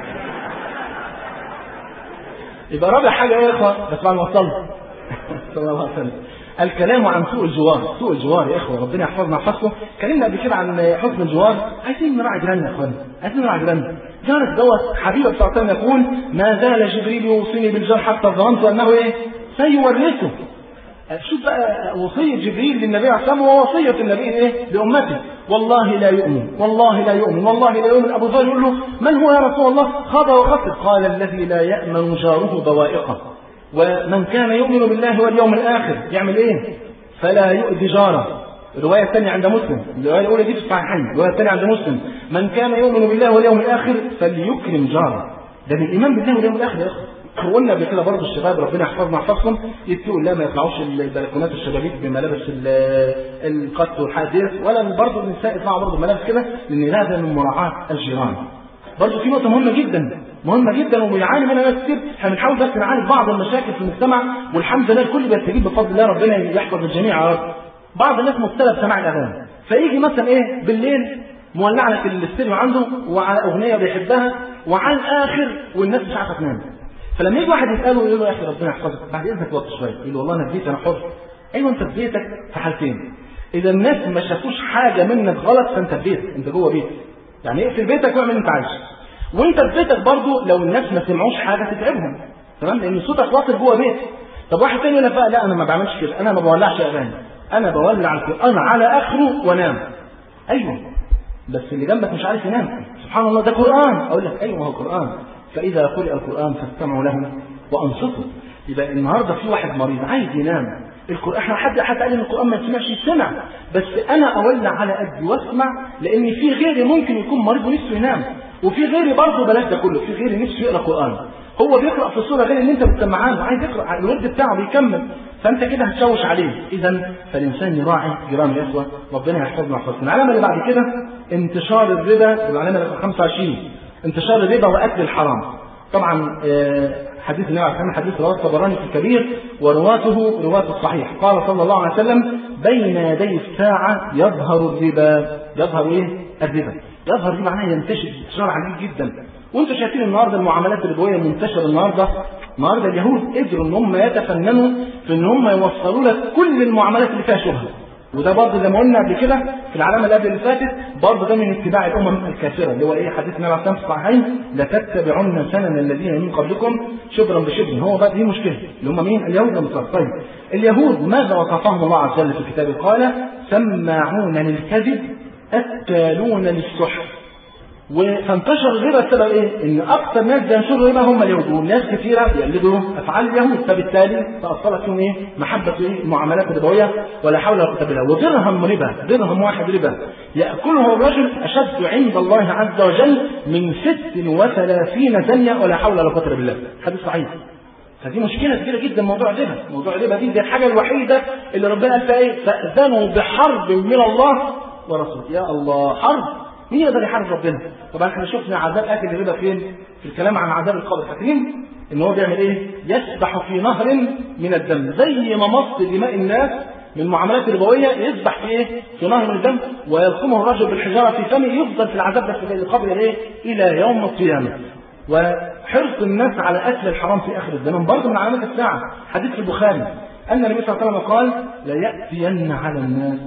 يبقى رابع حاجه ايه يا اخوه بس بعد ما وصلنا صلى الله عليه وسلم الكلام عن سوء الجوار سوء الجوار يا اخوه ربنا يحفظنا ويحفظكم اتكلمنا قبل كده عن حسن الجوار عايزين نراعي جيراننا يا اخوانا عايزين نراعي جيراننا جارك دوت حبيبك صلى الله عليه وسلم يقول ما زال جبريل يوصيني بالجار حتى ظننت انه ايه سيورثه شوف بقى وصية جبريل للنبي عليه الصلاة ووصية النبي ايه لأمته والله لا يؤمن والله لا يؤمن والله لا يؤمن أبو ذر يقول له من هو يا رسول الله خاب وخسر قال الذي لا يأمن جاره بوائقه ومن كان يؤمن بالله واليوم الآخر يعمل ايه فلا يؤذي جاره الرواية الثانية عند مسلم الرواية الأولى دي في الصحيحين الرواية الثانية عند مسلم من كان يؤمن بالله واليوم الآخر فليكرم جاره ده من الإيمان بالله واليوم الآخر يا أخي قلنا قبل كده برضه الشباب ربنا يحفظنا ويحفظكم يتقوا لا ما يطلعوش البلكونات الشبابيك بملابس القط والحديث ولا برضه النساء يطلعوا برضه ملابس كده لان هذا من مراعاة الجيران. برضه في نقطة مهمة جدا مهمة جدا وبيعاني منها ناس كتير احنا بنحاول بس نعالج بعض المشاكل في المجتمع والحمد لله الكل بيستجيب بفضل الله ربنا يحفظ الجميع يا رب. بعض الناس مبتلى بسماع الاغاني فيجي مثلا ايه بالليل مولع لك الاستيريو عنده وعلى اغنيه بيحبها وعلى الاخر والناس مش عارفه تنام فلما يجي واحد يساله يقول له يا اخي ربنا يحفظك بعد اذنك وقت شويه يقول له والله انا في بيتي انا حر ايوه انت في بيتك في حالتين اذا الناس ما شافوش حاجه منك غلط فانت في بيتك انت جوه بيتك يعني اقفل بيتك واعمل اللي انت عايزه وانت في بيتك برضه لو الناس ما سمعوش حاجه تتعبهم تمام لان صوتك واصل جوه بيتك طب واحد تاني يقول لك بقى لا انا ما بعملش كده انا ما بولعش اغاني انا بولع القران على اخره وانام ايوه بس اللي جنبك مش عارف ينام سبحان الله ده قران اقول لك ايوه هو قران فإذا قرئ القرآن فاستمعوا له وأنصتوا يبقى النهارده في واحد مريض عايز ينام القرآن احنا حد حد قال ان القرآن ما يسمعش يسمع بس انا اولع على قدي واسمع لان في غيري ممكن يكون مريض ونفسه ينام وفي غيري برضه بلاش ده كله في غيري نفسه يقرا قرآن هو بيقرا في الصوره غير اللي انت بتسمعها له عايز يقرا الورد بتاعه بيكمل فانت كده هتشوش عليه اذا فالانسان يراعي جيرانه يا اخوه ربنا يحفظنا ويحفظنا العلامه اللي بعد كده انتشار الربا العلامه رقم 25 انتشار الربا واكل الحرام طبعا حديث النبي عليه الصلاه حديث رواه الطبراني في الكبير ورواته رواه الصحيح قال صلى الله عليه وسلم بين يدي الساعة يظهر الربا يظهر ايه الربا يظهر دي معناها ينتشر انتشار عجيب جدا وانتم شايفين النهارده المعاملات الربويه منتشره النهارده النهارده اليهود قدروا ان هم يتفننوا في ان هم يوصلوا لك كل المعاملات اللي فيها شبهه وده برضه زي ما قلنا قبل كده في العلامه اللي قبل اللي فاتت برضه ده من اتباع الامم الكافره اللي هو ايه حديث النبي عليه الصلاه والسلام لتتبعن سنن الذين من قبلكم شبرا بشبر هو بقى دي مشكله اللي هم مين؟ اليهود والنصارى طيب اليهود ماذا وصفهم الله عز وجل في كتابه؟ قال سماعون للكذب اكالون للسحر فانتشر الربا بسبب ايه؟ ان اكثر ناس بينشروا الربا هم اليهود وناس كثيره يقلدوا افعال اليهود فبالتالي تاصلت فيهم ايه؟ محبه ايه؟ المعاملات الربويه ولا حول ولا قوه الا بالله ودرهم ربا درهم واحد ربا ياكله الرجل اشد عند الله عز وجل من 36 زنيه ولا حول ولا قوه الا بالله حديث صحيح فدي مشكلة كبيرة جدا موضوع الربا، موضوع الربا دي دي الحاجة الوحيدة اللي ربنا قال فيها ايه؟ فأذنوا بحرب من الله ورسوله، يا الله حرب مين يقدر يحارب ربنا؟ طبعا احنا شفنا عذاب اكل الربا فين؟ في الكلام عن عذاب القبر فاكرين؟ ان هو بيعمل ايه؟ يسبح في نهر من الدم زي ما مص دماء الناس من المعاملات الربويه يسبح في ايه؟ في نهر من الدم ويلقمه الرجل بالحجاره في فمه يفضل في العذاب ده في القبر ايه؟ الى يوم القيامه. وحرص الناس على اكل الحرام في اخر الزمان برضه من علامات الساعه حديث في البخاري ان النبي صلى الله عليه وسلم قال لياتين على الناس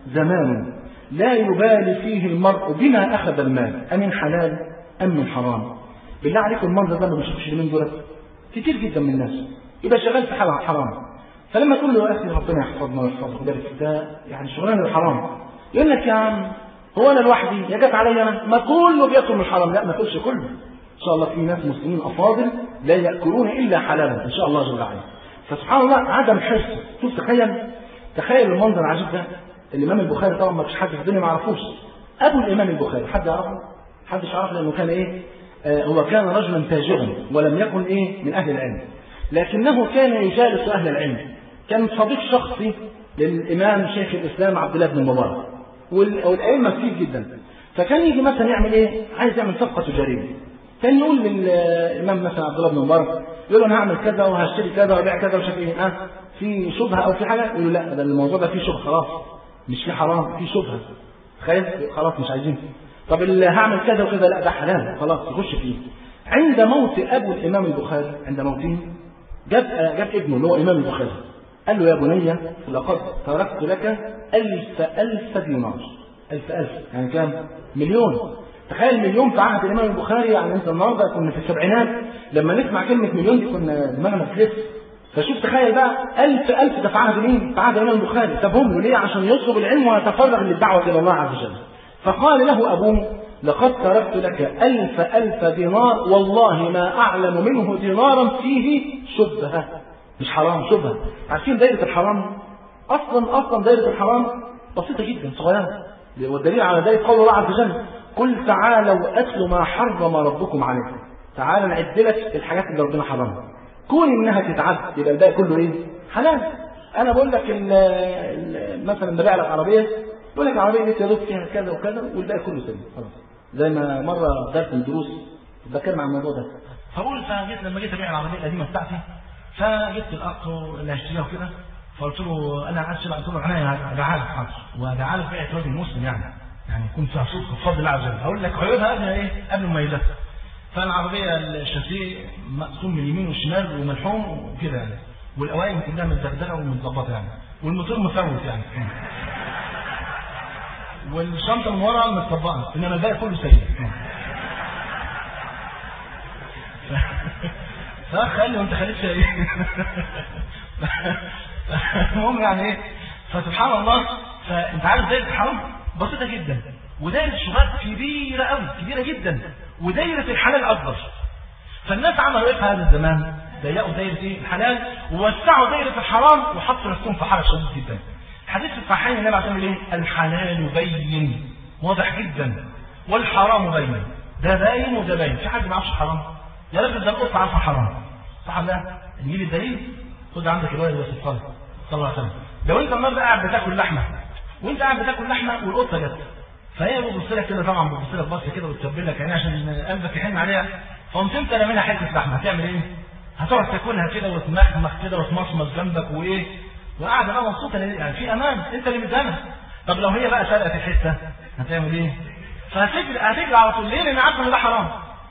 زمان لا يبالي فيه المرء بما أخذ المال أمن حلال أم من حرام بالله عليكم المنظر ده ما بنشوفش اليومين دول كتير جدا من الناس يبقى شغال في حاجة حرام فلما تقول له يا أخي ربنا يحفظنا ويحفظك ويبارك ده يعني شغلانة الحرام يقول لك يا عم هو أنا لوحدي يا جت عليا أنا ما كله بياكل من الحرام لا ما تقولش كله إن شاء الله في ناس مسلمين أفاضل لا يأكلون إلا حلالا إن شاء الله جل وعلا فسبحان الله عدم حرص شوف تخيل تخيل المنظر العجيب ده الامام البخاري طبعا ما فيش حد في الدنيا ما يعرفوش ابو الامام البخاري حد يعرفه حدش يعرفه لانه كان ايه آه هو كان رجلا تاجرا ولم يكن ايه من اهل العلم لكنه كان يجالس اهل العلم كان صديق شخصي للامام شيخ الاسلام عبد الله بن المبارك والائمه كتير جدا فكان يجي مثلا يعمل ايه عايز يعمل صفقه تجاريه كان يقول للامام مثلا عبد الله بن المبارك يقول له انا هعمل كذا وهشتري كذا وابيع كذا ومش عارف ايه اه في شبهه او في حاجه يقول له لا ده الموضوع ده فيه شبهه خلاص مش في حرام في شبهه تخيل خلاص مش عايزين طب اللي هعمل كذا وكذا لا ده حلال خلاص يخش فيه عند موت ابو الامام البخاري عند موته جاب جاب ابنه اللي هو امام البخاري قال له يا بني لقد تركت لك ألف ألف دينار ألف ألف يعني كام؟ مليون تخيل مليون في عهد الإمام البخاري يعني أنت النهارده كنا في السبعينات لما نسمع كلمة مليون دي كنا دماغنا بتلف فشوف تخيل بقى ألف ألف ده في عهد مين؟ في عهد الإمام البخاري سابهم له ليه؟ عشان يطلب العلم ويتفرغ للدعوة إلى الله عز وجل فقال له أبوه لقد تركت لك ألف ألف دينار والله ما أعلم منه دينارا فيه شبهة مش حرام شبهة عارفين دايرة الحرام أصلا أصلا دايرة الحرام بسيطة جدا صغيرة والدليل على ذلك قول الله عز وجل قل تعالوا أتلوا ما حرم ربكم عليكم تعالى نعد لك الحاجات اللي ربنا حرمها كون انها تتعد يبقى الباقي كله ايه؟ حلال انا بقول لك ال ال مثلا ببيع لك عربيه بقول لك العربيه دي يا فيها كذا وكذا والباقي كله سليم خلاص زي ما مره درس من الدروس بتكلم عن الموضوع ده فبقول فجيت لما جيت ابيع العربيه القديمه بتاعتي فجبت الاخ اللي هشتريها وكده فقلت له انا عايز اشتري قلت له انا ابيعها لك حاضر وابيعها لك بيع راجل مسلم يعني يعني يكون فيها صدق بفضل الله عز وجل اقول لك عيوبها قبل ايه قبل مميزاتها فالعربيه الشاسيه مقسوم من اليمين والشمال وملحوم وكده يعني والاوائل كلها متدغدغه ومتظبطه يعني والموتور مفوت يعني والشنطه من ورا متطبقه انما الباقي كله سيء فاخ قال لي وانت خليتش ايه المهم يعني ايه فسبحان الله فانت عارف دايره الحرام بسيطه جدا ودايره الشبهات كبيره قوي كبيره جدا ودايره الحلال اكبر فالناس عملوا ايه في هذا الزمان ضيقوا دايره ايه الحلال ووسعوا دايره الحرام وحطوا نفسهم في حرج شديد جدا حديث الصحيحين النبي عليه ايه الحلال بين واضح جدا والحرام بين ده باين وده باين في حد ما يعرفش حرام يا راجل ده القطه عارفه حرام صح لا نجيب الدليل خد عندك الولد بس صلى الله عليه وسلم لو انت النهارده قاعد بتاكل لحمه وانت قاعد بتاكل لحمه والقطه جت فهي بتبص لك كده طبعا بتبص لك بصه كده وتتبل لك يعني عشان قلبك يحن عليها فقمت انت رامي لها حته لحمه هتعمل ايه؟ هتقعد تاكلها كده وتمخمخ كده وتمصمص جنبك وايه؟ وقاعده بقى مبسوطه يعني في امان انت اللي مدانها طب لو هي بقى سرقت الحته هتعمل ايه؟ فهتجري هتجري على طول ليه؟ لان عارفه ان ده حرام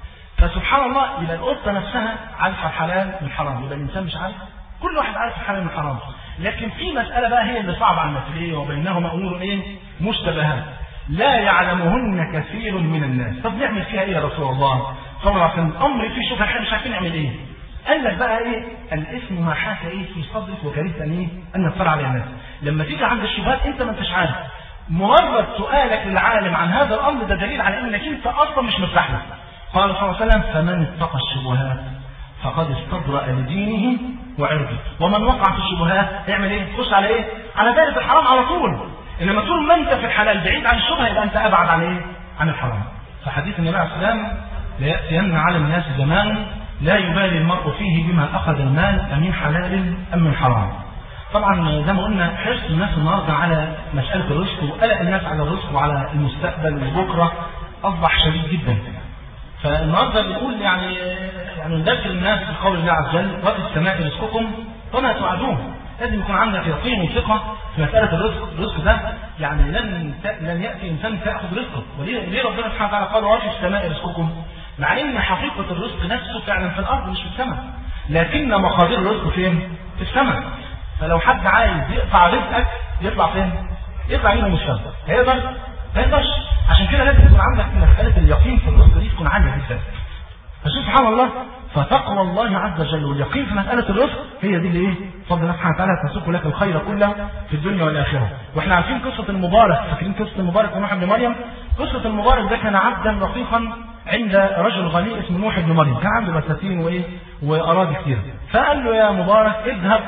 فسبحان الله يبقى القطه نفسها عارفه الحلال من الحرام يبقى الانسان مش عارف كل واحد عارف الحلال من الحرام لكن في مساله بقى هي اللي صعبه على المسؤوليه وبينهما امور ايه؟ مشتبهات لا يعلمهن كثير من الناس طب نعمل فيها ايه يا رسول الله صلى الله عليه وسلم امر فيه شبهه احنا مش عارفين نعمل ايه قال لك بقى ايه الاسم ما حاك ايه في صدرك وكرهت ان ايه ان يطلع على الناس لما تيجي عند الشبهات انت ما انتش عارف مجرد سؤالك للعالم عن هذا الامر ده دليل على انك انت اصلا مش مرتاح له قال صلى الله عليه وسلم فمن اتقى الشبهات فقد استبرأ لدينه وعرضه ومن وقع في الشبهات يعمل ايه خش على ايه على دائره الحرام على طول انما طول ما انت في الحلال بعيد عن الشبهه يبقى انت ابعد عن ايه عن الحرام فحديث النبي عليه السلام لياتين على الناس زمان لا يبالي المرء فيه بما اخذ المال امن حلال ام من حرام طبعا زي ما قلنا حرص الناس النهارده على مساله الرزق وقلق الناس على الرزق وعلى المستقبل وبكره اصبح شديد جدا فالنهارده بنقول يعني يعني نذكر الناس بقول الله عز وجل وفي السماء رزقكم وما توعدون لازم يكون عندك يقين وثقه في مساله الرزق، الرزق ده يعني لن لن ياتي انسان تاخذ رزقه، وليه ليه ربنا سبحانه وتعالى قال وفي السماء رزقكم؟ مع ان حقيقه الرزق نفسه فعلا في الارض مش في السماء. لكن مقادير الرزق فين؟ في السماء. فلو حد عايز يقطع رزقك يطلع فين؟ يطلع منه من السماء. هيقدر؟ ما يقدرش. عشان كده لازم يكون عندك مساله اليقين في الرزق دي تكون عاليه جدا. فشوف سبحان الله فتقوى الله عز وجل واليقين في مسألة الرزق هي دي اللي ايه؟ فضل الله سبحانه وتعالى تسوق لك الخير كله في الدنيا والآخرة. واحنا عارفين قصة المبارك، فاكرين قصة المبارك ونوح بن مريم؟ قصة المبارك ده كان عبدا رقيقا عند رجل غني اسمه نوح بن مريم، كان عنده بساتين وايه؟ وأراضي كثيرة. فقال له يا مبارك اذهب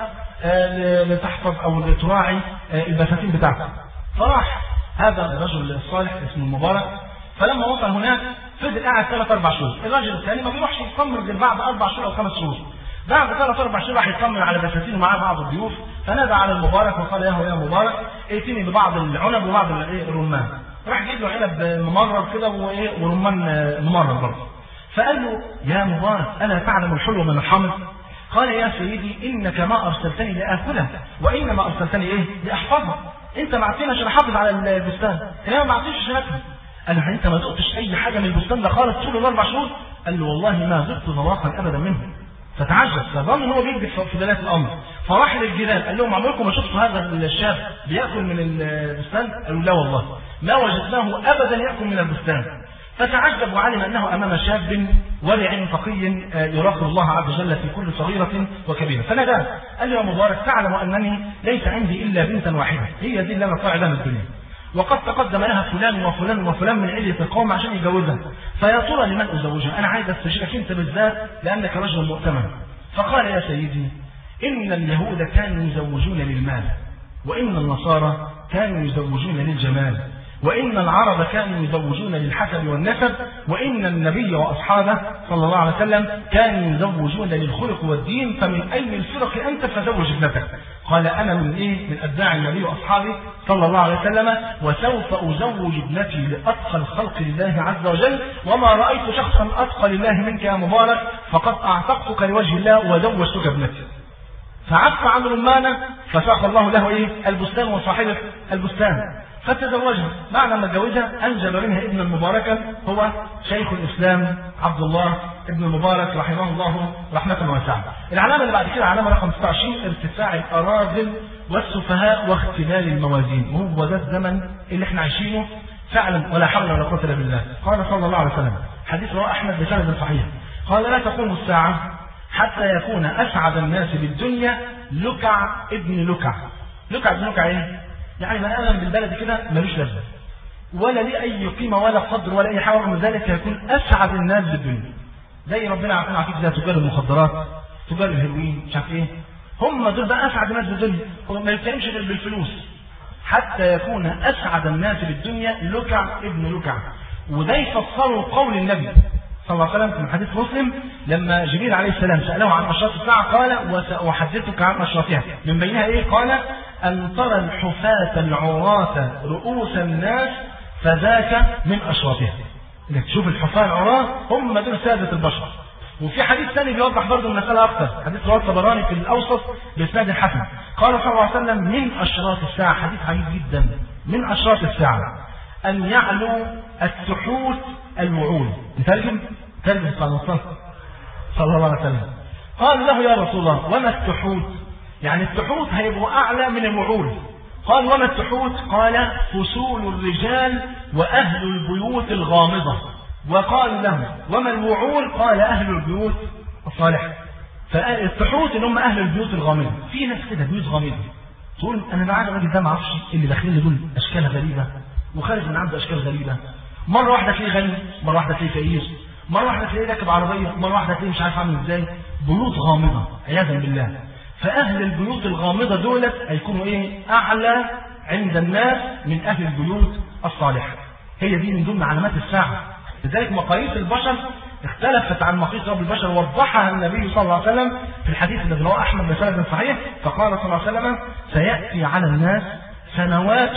آه لتحفظ أو لتراعي آه البساتين بتاعتك. فراح هذا الرجل الصالح اسمه المبارك فلما وصل هناك فضل قاعد ثلاث اربع شهور، الراجل الثاني ما بيروحش يطمن غير بعد اربع شهور او خمس شهور. بعد ثلاث اربع شهور راح يطمن على بساتين ومعاه بعض الضيوف، فنادى على المبارك وقال له يا مبارك ائتني ببعض العنب وبعض الرمان. راح جيب له عنب ممرر كده وايه ورمان ممرر برضه. فقال له يا مبارك الا تعلم الحلو من الحمض؟ قال يا سيدي انك ما ارسلتني لاكله وانما ارسلتني ايه؟ لاحفظه. انت ما عرفتني عشان احافظ على البستان، انما ما عرفتنيش عشان اكله. قال له انت ما ذقتش اي حاجه من البستان ده خالص طول الاربع شهور؟ قال له والله ما ذقت ذواقا ابدا منه. فتعجب فظن ان هو بيكذب في دلالة الامر فراح للجيران قال لهم عمركم ما شفتوا هذا الشاب بياكل من البستان؟ قالوا لا والله ما وجدناه ابدا ياكل من البستان فتعجب وعلم انه امام شاب ورع تقي يراقب الله عز وجل في كل صغيره وكبيره فناداه قال له يا مبارك تعلم انني ليس عندي الا بنتا واحده هي دي اللي انا طالع لها من الدنيا وقد تقدم لها فلان وفلان وفلان من علية القوم عشان يجوزها فيا ترى لمن أزوجها أنا عايز أستشيرك أنت بالذات لأنك رجل مؤتمن فقال يا سيدي إن اليهود كانوا يزوجون للمال وإن النصارى كانوا يزوجون للجمال وإن العرب كانوا يزوجون للحسب والنسب وإن النبي وأصحابه صلى الله عليه وسلم كانوا يزوجون للخلق والدين فمن أي الفرق أنت فزوج ابنتك قال أنا من إيه من أتباع النبي وأصحابه صلى الله عليه وسلم وسوف أزوج ابنتي لأتقى الخلق لله عز وجل وما رأيت شخصا أتقى لله منك يا مبارك فقد أعتقتك لوجه الله وزوجتك ابنتي فعف عن رمانة فساق الله له ايه البستان وصاحبه البستان فتزوجها بعد ما اتجوزها انجب منها ابنا مباركا هو شيخ الاسلام عبد الله ابن المبارك رحمه الله رحمة واسعة. العلامة اللي بعد كده علامة رقم 26 ارتفاع الأراذل والسفهاء واختلال الموازين وهو ده الزمن اللي احنا عايشينه فعلا ولا حول ولا قوة إلا بالله. قال صلى الله عليه وسلم حديث رواه أحمد بسند صحيح قال لا تقوم الساعة حتى يكون أسعد الناس بالدنيا لكع ابن لكع. لكع ابن لكع إيه؟ يعني بني آدم بالبلد كده ملوش لازمة. ولا ليه أي قيمة ولا قدر ولا أي حاجة رغم ذلك يكون أسعد الناس بالدنيا. زي ربنا عارفين عارفين زي تجار المخدرات تجار الهيروين مش عارف ايه هم دول بقى اسعد الناس بالدنيا ما يتكلمش غير بالفلوس حتى يكون اسعد الناس بالدنيا لكع ابن لكع وده يفسره قول النبي صلى الله عليه وسلم في حديث مسلم لما جبريل عليه السلام سأله عن أشراط الساعة قال وسأحدثك عن أشراطها من بينها إيه قال أن ترى الحفاة العراة رؤوس الناس فذاك من أشراطها انك تشوف الحفاة العراة هم دول سادة البشر وفي حديث ثاني بيوضح برضه المسألة أكثر حديث رواه الطبراني في الأوسط بإسناد حسن قال صلى الله عليه وسلم من أشراط الساعة حديث عجيب جدا من أشراط الساعة أن يعلو السحوت الوعول نترجم ترجم صلى الله عليه وسلم صلى الله عليه وسلم قال له يا رسول الله وما السحوت يعني السحوت هيبقوا أعلى من الوعول قال وما السحوت قال فصول الرجال وأهل البيوت الغامضة وقال له وما الوعول قال أهل البيوت الصالحة فالسحوت اللي هم أهل البيوت الغامضة في ناس كده بيوت غامضة تقول أنا معانا الراجل ده ما اعرفش اللي داخلين دول أشكال غريبة وخارج من عنده أشكال غريبة مرة واحدة تلاقيه غني مرة واحدة تلاقيه فقير مرة واحدة تلاقيه راكب عربية مرة واحدة تلاقيه مش عارف عامل ازاي بيوت غامضة عياذا بالله فأهل البيوت الغامضة دولت هيكونوا إيه أعلى عند الناس من أهل البيوت الصالحة هي دي من ضمن علامات الساعة لذلك مقاييس البشر اختلفت عن مقاييس رب البشر وضحها النبي صلى الله عليه وسلم في الحديث الذي رواه أحمد بسند صحيح فقال صلى الله عليه وسلم سيأتي على الناس سنوات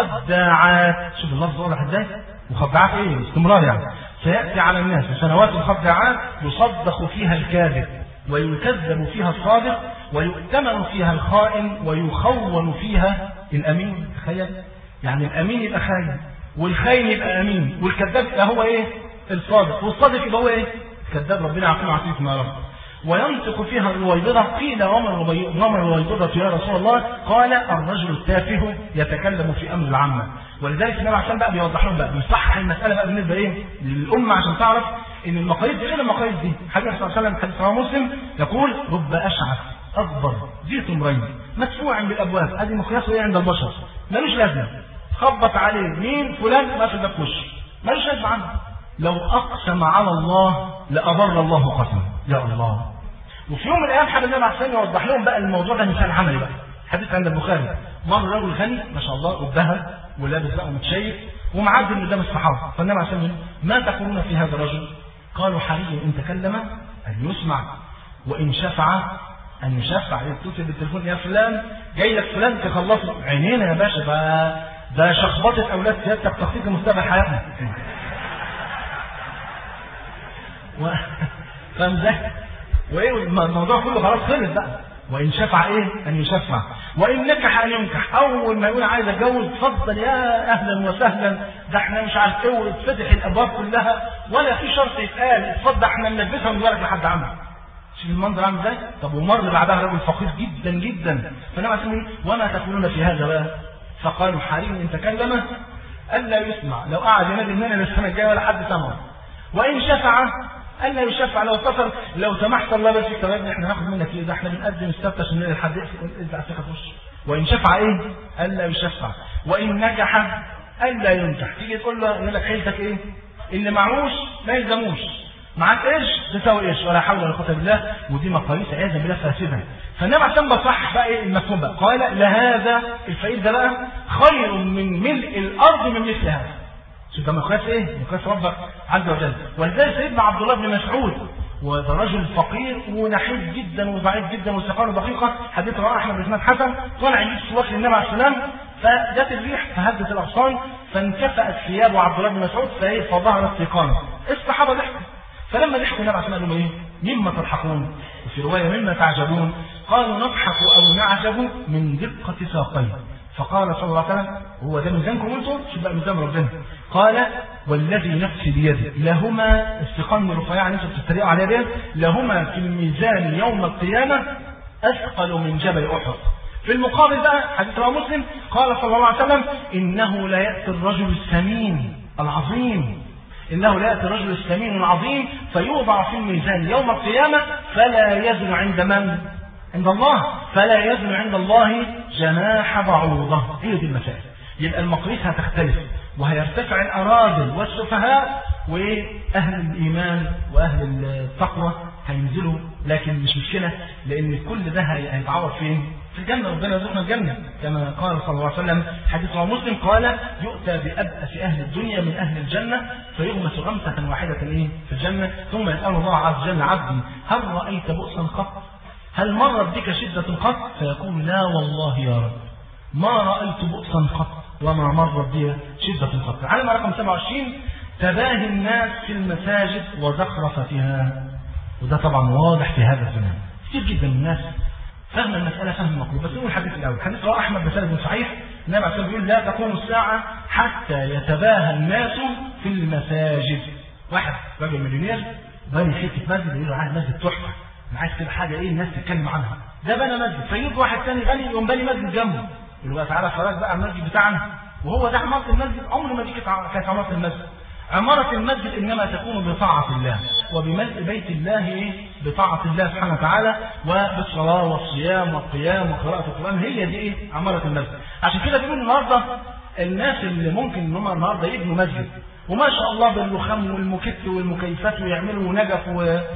خداعات شوف اللفظ واضح ازاي وخداعات ايه استمرار يعني سيأتي على الناس سنوات خداعات يصدق فيها الكاذب ويكذب فيها الصادق ويؤتمن فيها الخائن ويخون فيها الأمين تخيل يعني الأمين يبقى خاين والخاين يبقى أمين والكذاب يبقى هو إيه الصادق والصادق يبقى هو إيه كذاب ربنا عافينا وعافيكم يا رب وينطق فيها الرويبضة قيل وما الرويبضة يا رسول الله قال الرجل التافه يتكلم في أمر العامة ولذلك النبي عشان بقى بيوضح لهم بقى بيصحح المسألة بقى بالنسبة إيه للأمة عشان تعرف إن المقاييس دي غير المقاييس دي حديث صلى الله عليه وسلم حديث رواه مسلم يقول رب أشعث أكبر ذي تمرين مدفوع بالأبواب هذه مقياسه إيه عند البشر ملوش لازمة خبط عليه مين فلان ما في وش ملوش لازمة عنه لو أقسم على الله لأبر الله قسمه يا الله وفي يوم من الايام حب النبي عليه الصلاه يوضح لهم بقى الموضوع ده مثال عملي بقى حديث عند البخاري مر رجل غني ما شاء الله وبها ولابس بقى متشيك ومعدي من قدام الصحابه فالنبي عليه الصلاه ما تقولون في هذا الرجل؟ قالوا حري ان تكلم ان يسمع وان شفع ان يشفع يتصل بالتليفون يا فلان جاي لك فلان تخلصه عينينا يا باشا ده ده شخبطه اولاد سيادتك تخطيط لمستقبل حياتنا و... فاهم ازاي؟ وايه الموضوع كله خلاص خلص بقى وان شفع ايه ان يشفع وان نكح ان ينكح اول ما يقول عايز اتجوز اتفضل يا اهلا وسهلا ده احنا مش عارف ايه وتفتح الابواب كلها ولا في شرط يتقال اتفضل احنا نلبسها من ولك لحد عمك شوف المنظر عامل ازاي طب ومر بعدها رجل فقير جدا جدا فنبع سمي وما تقولون في هذا بقى فقالوا حريم ان تكلم الا يسمع لو قعد ينادي مننا للسنه الجايه ولا حد سمعه وان شفع ألا يشفع لو اتصل لو سمحت الله بس طب احنا هناخد منك ايه ده احنا بنقدم السبت عشان نلاقي الحد ازع ثقه وش وان شفع ايه؟ ألا يشفع وان نجح ألا ينجح تيجي تقول له يقول لك حيلتك ايه؟ اللي معهوش ما يلزموش معاك ايش تساوي ايش ولا حول ولا قوه الا بالله ودي مقاييس عياذا بالله فاسده فالنبي عشان بصحح بقى ايه المفهوم بقى قال لهذا الفقير ده بقى خير من ملء الارض من مثل هذا شوف ده مقياس ايه؟ مقياس ربك عز وجل ولذلك سيدنا عبد الله بن مسعود وده رجل فقير ونحيف جدا وضعيف جدا واستقامه دقيقه حديث رواه احمد بن حسن طلع يجيب سواك للنبي عليه السلام فجت الريح فهدت الاغصان فانكفأت ثياب عبد الله بن مسعود فهي فظهرت استقامه الصحابه ضحكوا فلما ضحكوا النبي عليه السلام قال لهم ايه؟ مما تضحكون وفي روايه مما تعجبون قالوا نضحك او نعجب من دقه ساقيه فقال صلى الله عليه وسلم هو ده ميزانكم انتم شوف بقى ميزان ربنا قال والذي نفسي بيده لهما استقام رفيع انتم بتتريقوا عليها دي لهما في الميزان يوم القيامه اثقل من جبل احد في المقابل بقى حديث رواه مسلم قال صلى الله عليه وسلم انه لا ياتي الرجل السمين العظيم انه لا ياتي الرجل السمين العظيم فيوضع في الميزان يوم القيامه فلا يزن عند من عند الله فلا يزن عند الله جناح بعوضة هي دي المسائل يبقى المقاييس هتختلف وهيرتفع الأراذل والسفهاء وأهل الإيمان وأهل التقوى هينزلوا لكن مش مشكلة لأن كل ده هيتعوض فين؟ في الجنة ربنا يرزقنا الجنة كما قال صلى الله عليه وسلم حديث رواه مسلم قال يؤتى بأبأس أهل الدنيا من أهل الجنة فيغمس غمسة واحدة إيه في الجنة ثم يسأل الله عز وجل عبدي هل رأيت بؤسا قط هل مرت بك شدة قط فيقول لا والله يا رب ما رأيت بؤسا قط وما مرت بي شدة قط علم رقم 27 تباهي الناس في المساجد وزخرفتها وده طبعا واضح في هذا الزمان كتير جدا من الناس فهم المسألة فهم مقلوب بس نقول الحديث الأول حديث رواه أحمد بسند صحيح النبي عليه بيقول لا تقوم الساعة حتى يتباهى الناس في المساجد واحد راجل مليونير بني حتة مسجد يقول له عايز مسجد تحفة أنا عايز كده حاجة إيه الناس تتكلم عنها ده بنى مسجد فيجي واحد ثاني غني يقوم بني مسجد جنبه يقول له تعالى خلاص بقى المسجد بتاعنا وهو ده عمارة المسجد عمر ما دي كانت عمارة المسجد عمارة المسجد إنما تكون بطاعة الله وبملء بيت الله إيه؟ بطاعة الله سبحانه وتعالى وبالصلاة والصيام والقيام وقراءة القرآن هي دي إيه؟ عمارة المسجد عشان كده بيقول النهاردة الناس اللي ممكن إن هم النهاردة يبنوا مسجد وما شاء الله بالرخام والمكت والمكيفات ويعملوا نجف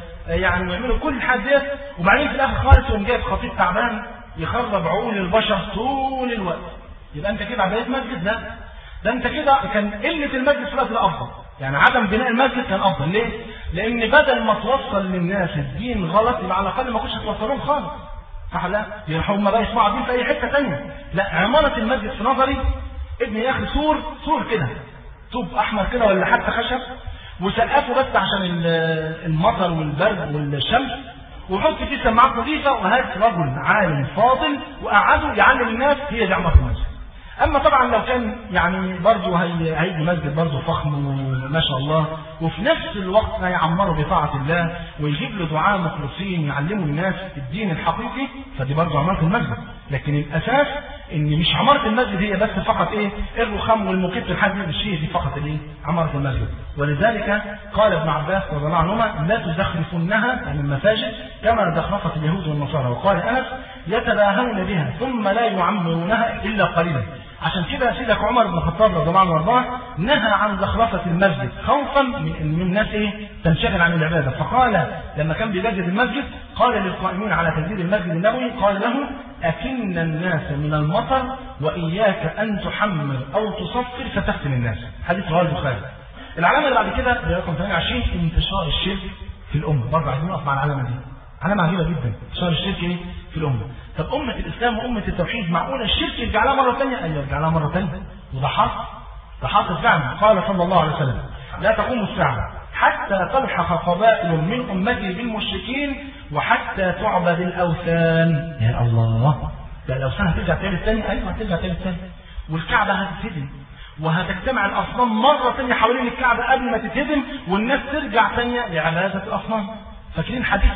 ويعني ويعملوا كل حاجة وبعدين في الآخر خالص يقوم جايب خطيب تعبان يخرب عقول البشر طول الوقت يبقى أنت كده عملية مسجد لا ده أنت كده كان قلة المسجد في الوقت الأفضل يعني عدم بناء المسجد كان افضل ليه؟ لان بدل ما توصل للناس الدين غلط يبقى على الاقل ما كنتش توصلهم خالص صح لا؟ يروحوا هم بقى يسمعوا الدين في اي حته ثانيه لا عماره المسجد في نظري ابني يا اخي سور سور كده طوب احمر كده ولا حتى خشب وسقفه بس عشان المطر والبرد والشمس وحط فيه سماعات نظيفه وهات رجل عالم فاضل وقعده يعلم الناس هي دي عماره المسجد اما طبعا لو كان يعني برضه هي هيجي مسجد برضه فخم وما شاء الله وفي نفس الوقت هيعمره بطاعه الله ويجيب له دعاء مخلصين يعلموا الناس الدين الحقيقي فدي برضه عماره المسجد لكن الاساس ان مش عماره المسجد هي بس فقط ايه الرخام والمكت الحاجه مش هي دي فقط الايه عماره المسجد ولذلك قال ابن عباس رضي الله عنهما لا تزخرفنها يعني المساجد كما زخرفت اليهود والنصارى وقال انس يتباهون بها ثم لا يعمرونها الا قليلا عشان كده سيدك عمر بن الخطاب رضي الله عنه وارضاه نهى عن زخرفة المسجد خوفا من ان الناس ايه تنشغل عن العبادة فقال لما كان بيجدد المسجد قال للقائمين على تجديد المسجد النبوي قال له أكن الناس من المطر وإياك أن تحمر أو تصفر فتفتن الناس حديث رواه البخاري العلامة اللي بعد كده رقم 28 انتشار الشرك في الأمة برضه عايزين نقف مع العلامة دي علامة عجيبة جدا انتشار الشرك ايه في الأمة طب أمة الإسلام وأمة التوحيد معقولة الشرك يرجع لها مرة ثانية أيوة يرجع لها مرة ثانية وده حصل ده حصل فعلا قال صلى الله عليه وسلم لا تقوم الساعة حتى تلحق قبائل من أمتي بالمشركين وحتى تعبد الأوثان يا الله ده الأوثان هترجع تاني تاني أيوة هترجع تاني تاني والكعبة هتتهدم وهتجتمع الأصنام مرة ثانية حوالين الكعبة قبل ما تتهدم والناس ترجع ثانية لعبادة الأصنام فاكرين حديث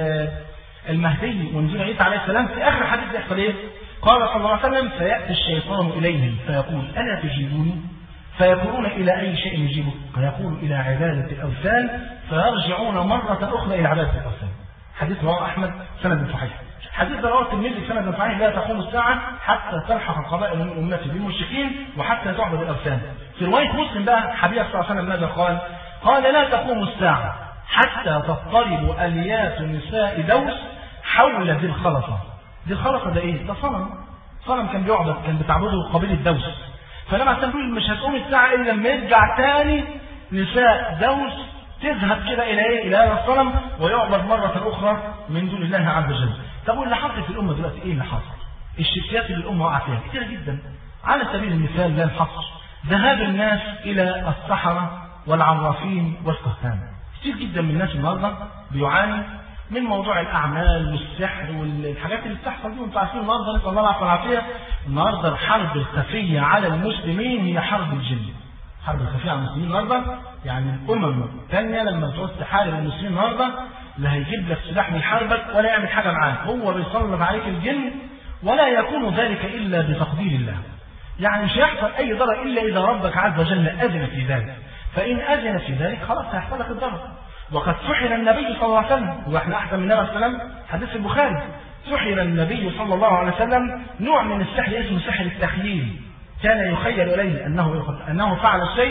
المهدي ونزول عيسى عليه السلام في آخر حديث يحصل إيه؟ قال صلى الله عليه وسلم فيأتي الشيطان إليهم فيقول ألا تجيبوني؟ فيقولون إلى أي شيء يجيبه؟ فيقول إلى عبادة الأوثان فيرجعون مرة أخرى إلى عبادة الأوثان. حديث رواه أحمد سند صحيح. حديث رواه الترمذي سند صحيح لا تقوم الساعة حتى تلحق قبائل من أمتي بالمشركين وحتى تعبد الأوثان. في رواية مسلم بقى حبيب صلى الله عليه وسلم ماذا قال؟ قال لا تقوم الساعة حتى تضطرب أليات نساء دوس حول ذي الخلطة. ذي الخلطة ده إيه؟ ده صنم. صنم كان بيعبد كان بتعبده قبيلة دوس. فلما تقول مش هتقوم الساعة إلا لما يرجع تاني نساء دوس تذهب كده إلى إيه؟ إلى هذا الصنم ويعبد مرة أخرى من دون الله عز وجل. طب واللي حصل في الأمة دلوقتي إيه اللي حصل؟ الشركيات اللي الأمة وقعت فيها كتيرة جدا. على سبيل المثال لا الحصر ذهاب الناس إلى السحرة والعرافين والكهان. كتير جدا من الناس النهارده بيعاني من موضوع الاعمال والسحر والحاجات اللي بتحصل دي وانتم عارفين النهارده نسال الله العافيه والعافيه النهارده الحرب الخفيه على المسلمين هي حرب الجن. الحرب الخفيه على المسلمين النهارده يعني الامم الثانيه لما تعوز تحارب المسلمين النهارده لا هيجيب لك سلاح من يحاربك ولا يعمل حاجه معاك هو بيسلط عليك الجن ولا يكون ذلك الا بتقدير الله. يعني مش هيحصل اي ضرر الا اذا ربك عز وجل اذن في ذلك. فان اذن في ذلك خلاص هيحصل لك الضرر. وقد سحر النبي صلى الله عليه وسلم واحنا احسن من النبي صلى الله عليه وسلم حديث البخاري سحر النبي صلى الله عليه وسلم نوع من السحر اسمه سحر التخييل كان يخيل اليه انه انه فعل الشيء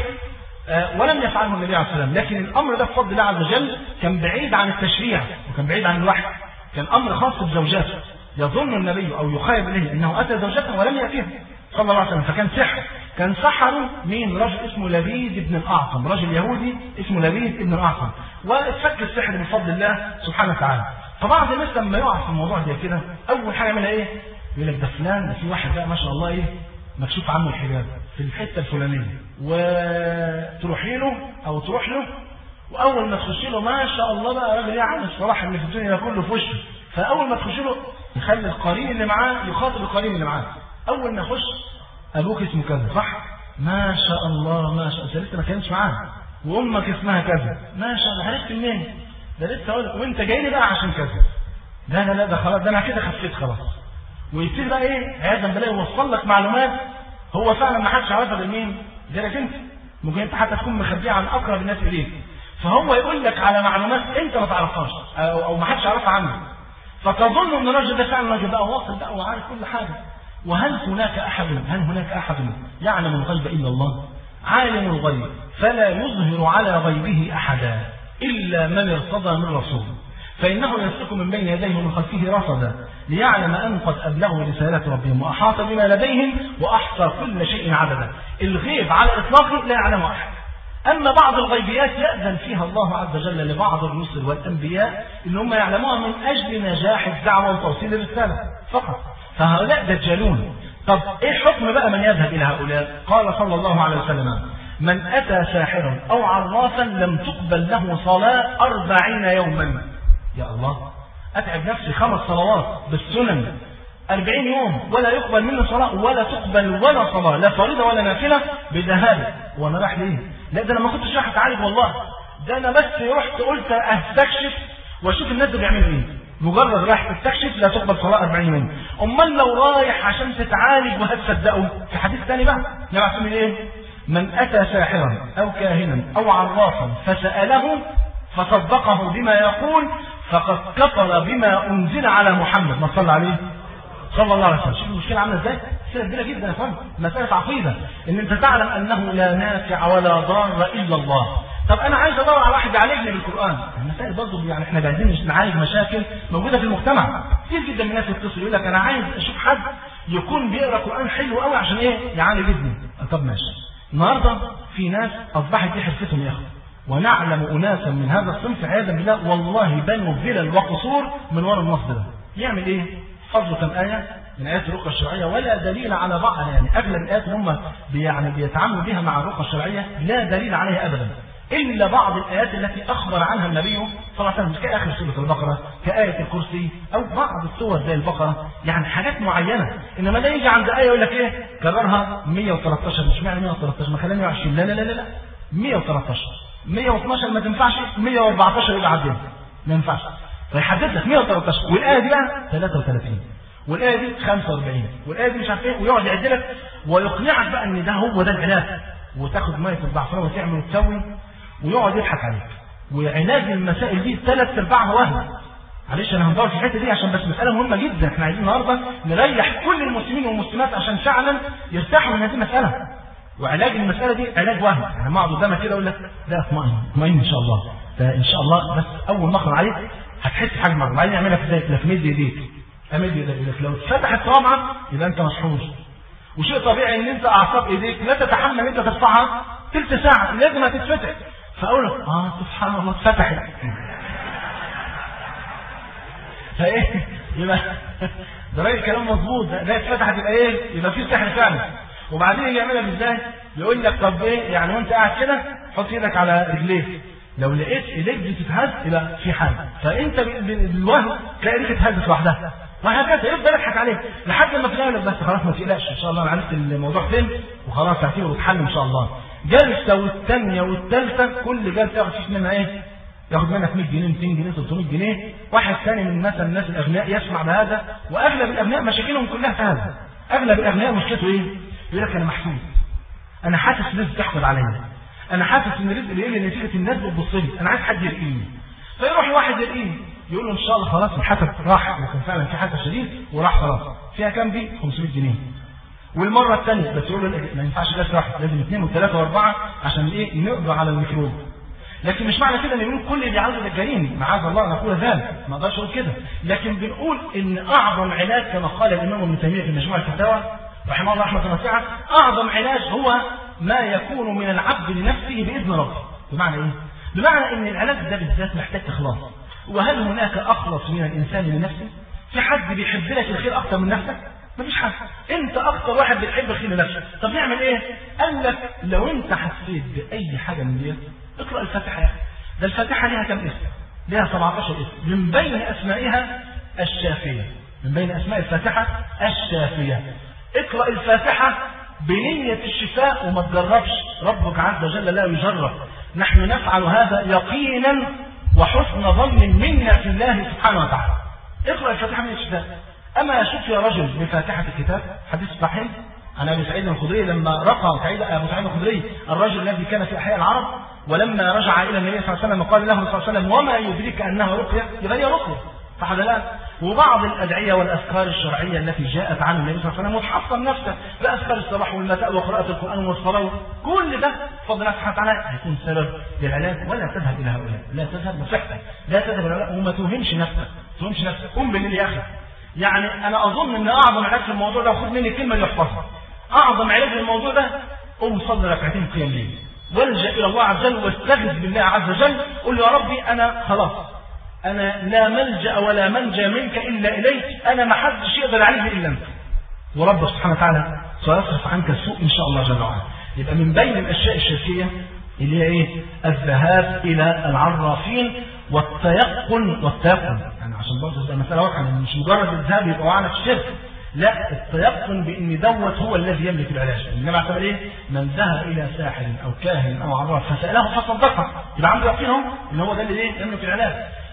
ولم يفعله النبي عليه السلام لكن الامر ده بفضل الله عز وجل كان بعيد عن التشريع وكان بعيد عن الوحي كان امر خاص بزوجاته يظن النبي او يخيل اليه انه اتى زوجته ولم ياتيها صلى الله عليه وسلم فكان سحر كان سحره مين رجل اسمه لبيد بن الأعصم رجل يهودي اسمه لبيد بن الأعصم واتفك السحر بفضل الله سبحانه وتعالى فبعض الناس لما يقع في الموضوع زي كده أول حاجة يعملها إيه؟ يقول لك ده فلان ده في واحد بقى ما شاء الله إيه مكشوف عنه الحجاب في الحتة الفلانية وتروحي له أو تروح له واول ما تخش له ما شاء الله بقى راجل يعني الصلاح اللي في الدنيا كله في وشه فاول ما تخش له يخلي القرين اللي معاه يخاطب القرين اللي معاه اول ما يخش ابوك اسمه كذا صح ما شاء الله ما شاء الله لسه ما كانش معاه وامك اسمها كذا ما شاء الله عرفت منين ده لسه اقول لك وانت جاي لي بقى عشان كذا لا لا لا ده خلاص ده انا كده خفيت خلاص ويبتدي بقى ايه عياذا بالله يوصل لك معلومات هو فعلا ما حدش عارفها غير مين غيرك انت ممكن انت حتى تكون مخبيها عن اقرب الناس اليك فهو يقول لك على معلومات انت ما تعرفهاش او, أو ما حدش يعرفها عنك فتظن ان الراجل ده فعلا راجل بقى واصل بقى وعارف كل حاجه وهل هناك احد هل هناك احد يعلم الغيب الا الله عالم الغيب فلا يظهر على غيبه احدا الا من ارتضى من رسول فإنه يسلك من بين يديه ومن خلفه رصدا ليعلم أن قد أبلغوا رسالة ربهم وأحاط بما لديهم وأحصى كل شيء عددا الغيب على إطلاقه لا يعلمه أحد أما بعض الغيبيات يأذن فيها الله عز وجل لبعض الرسل والأنبياء اللي هم يعلموها من أجل نجاح الدعوة وتوصيل الرسالة فقط فهؤلاء دجالون طب إيه حكم بقى من يذهب إلى هؤلاء قال صلى الله عليه وسلم من أتى ساحرا أو عرافا لم تقبل له صلاة أربعين يوما يا الله أتعب نفسي خمس صلوات بالسنن أربعين يوم ولا يقبل منه صلاة ولا تقبل ولا صلاة لا فريضة ولا نافلة بذهاب وأنا رايح ليه؟ لا ده أنا ما كنتش رايح أتعالج والله ده أنا بس رحت قلت أستكشف وأشوف الناس اللي بيعملوا إيه مجرد رايح تستكشف لا تقبل صلاة 40 يوم أمال لو رايح عشان تتعالج وهتصدقوا في حديث ثاني بقى نبعث من إيه؟ من أتى ساحرا أو كاهنا أو عرافا فسأله فصدقه بما يقول فقد كفر بما أنزل على محمد ما صلى عليه صلى الله عليه وسلم شوف المشكلة عاملة ازاي مسألة كبيرة جدا يا فندم مسألة عقيدة ان انت تعلم انه لا نافع ولا ضار الا الله طب انا عايز ادور على واحد يعالجني بالقران المسائل برضه يعني احنا عايزين نعالج مشاكل موجوده في المجتمع كتير جدا من الناس يتصل يقول لك انا عايز اشوف حد يكون بيقرا قران حلو قوي عشان ايه يعالج ابني طب ماشي النهارده في ناس اصبحت دي حرفتهم يا اخي ونعلم اناسا من هذا الصنف عياذا بالله والله بنوا فلل وقصور من وراء النص ده يعمل ايه حفظوا كم ايه من ايات الرقى الشرعيه ولا دليل على بعض يعني اغلب الايات اللي هم يعني بيتعاملوا بها مع الرقى الشرعيه لا دليل عليها ابدا الا بعض الايات التي اخبر عنها النبي صلى الله عليه وسلم كاخر سوره البقره كايه الكرسي او بعض السور زي البقره يعني حاجات معينه انما ده يجي عند ايه يقول لك ايه كررها 113 مش معنى 113 ما خلينا 120 لا لا لا لا 113 112 ما تنفعش 114 يبقى عدل ما ينفعش فيحدد لك 113 والايه دي بقى 33 والايه دي 45 والايه دي مش عارف ايه ويقعد يعدلك ويقنعك بقى ان ده هو ده العلاج وتاخد ميه الزعفران وتعمل وتسوي ويقعد يضحك عليك وعلاج المسائل دي ثلاث ارباعها وهم معلش انا هندور في الحته دي عشان بس مساله مهمه جدا احنا عايزين النهارده نريح كل المسلمين والمسلمات عشان فعلا يرتاحوا من هذه المساله وعلاج المساله دي علاج وهم يعني ما اقعد قدامك كده اقول لك لا اطمئن اطمئن ان شاء الله ده ان شاء الله بس اول ما اقرا عليك هتحس حاجه معينه عايز يعملها ازاي لك مد ايديك امد ايديك لو اتفتحت صوابعك يبقى انت مسحوش وشيء طبيعي ان انت اعصاب ايديك لا تتحمل ان انت ترفعها ثلث ساعه لازم هتتفتح فاقول لك اه سبحان الله اتفتحت فايه يبقى ده راجل كلام مظبوط ده اتفتحت يبقى ايه يبقى في سحر فعلا وبعدين يجي يعملها ازاي يقول لك طب ايه يعني وانت قاعد كده حط ايدك على رجليك لو لقيت ايديك بتتهز يبقى في حاجه فانت بالوهم تلاقي ايديك اتهزت لوحدها وهكذا يفضل يضحك عليك لحد ما في الاخر بس خلاص ما تقلقش ان شاء الله انا عرفت الموضوع فين وخلاص هتيجي وتحل ان شاء الله جلسه والثانيه والثالثه كل جلسه ياخد فيش منها ايه؟ ياخد منك 100 جنيه 200 جنيه 300 جنيه واحد ثاني من مثلا الناس الاغنياء يسمع بهذا واغلب الاغنياء مشاكلهم كلها في هذا اغلب الاغنياء مشكلته ايه؟ يقول لك انا محسوس انا حاسس الناس بتحقد عليا انا حاسس ان رزق بيقل نتيجه الناس بتبص لي انا عايز حد يرقيني فيروح واحد يرقيني يقول له ان شاء الله خلاص الحسد راح وكان فعلا في حسد شديد وراح خلاص فيها كام دي 500 جنيه والمره الثانيه بس يقول له ما ينفعش بس واحد لازم اثنين وثلاثه واربعه عشان ايه نقضي على الميكروب لكن مش معنى كده ان نقول كل اللي عاوزه دجالين معاذ الله ان نقول ذلك ما اقدرش اقول كده لكن بنقول ان اعظم علاج كما قال الامام ابن تيميه في مجموع الفتاوى رحمه الله رحمه واسعه اعظم علاج هو ما يكون من العبد لنفسه باذن ربه بمعنى ايه بمعنى ان العلاج ده بالذات محتاج اخلاص وهل هناك اخلص من الانسان لنفسه في حد بيحب لك الخير اكتر من نفسك مفيش حد انت اكتر واحد بتحب الخير لنفسك طب نعمل ايه قال لك لو انت حسيت باي حاجه من دي اقرا الفاتحه يا اخي ده الفاتحة لها كم اسم لها 17 اسم من بين أسمائها الشافية من بين أسماء الفاتحة الشافية اقرأ الفاتحة بنية الشفاء وما تجربش ربك عز وجل لا يجرب نحن نفعل هذا يقينا وحسن ظن منا في الله سبحانه وتعالى اقرأ الفاتحة من الشفاء أما شوف يا رجل بفاتحة الكتاب حديث صحيح عن أبي سعيد الخدري لما رقى سعيد أبو سعيد الخدري الرجل الذي كان في أحياء العرب ولما رجع إلى النبي صلى الله عليه وسلم قال له صلى الله عليه وسلم وما يدريك أنها رقية يبقى هي رقية صح لا وبعض الأدعية والأذكار الشرعية التي جاءت عن النبي صلى الله عليه وسلم وتحصن نفسه بأذكار الصباح والمساء وقراءة القرآن والصلاة كل ده فضل الله سبحانه وتعالى هيكون سبب للعلاج ولا تذهب إلى هؤلاء لا تذهب نصيحتك لا تذهب إلى هؤلاء وما توهمش نفسك ما توهمش نفسك قم بالليل يا أخي يعني أنا أظن أن أعظم علاج في الموضوع ده خد مني كلمة يحفظها أعظم علاج للموضوع ده قم صلي ركعتين قيام ليل والجأ إلى الله عز وجل واستغيث بالله عز وجل قل يا ربي أنا خلاص أنا لا ملجأ ولا منجى منك إلا إليك أنا ما حدش يقدر عليه إلا أنت ورب سبحانه وتعالى سيصرف عنك السوء إن شاء الله جل وعلا يبقى من بين الأشياء الشركية اللي هي إيه الذهاب إلى العرافين والتيقن والتيقن يعني عشان برضه تبقى مسألة واضحة مش مجرد الذهاب يبقى وعنا في الشرك لا التيقن بان دوت هو الذي يملك العلاج انما اعتبر ايه من ذهب الى ساحر او كاهن او عراف فساله فصدقه يبقى عنده يقين اهو ان هو ده اللي ايه يملك العلاج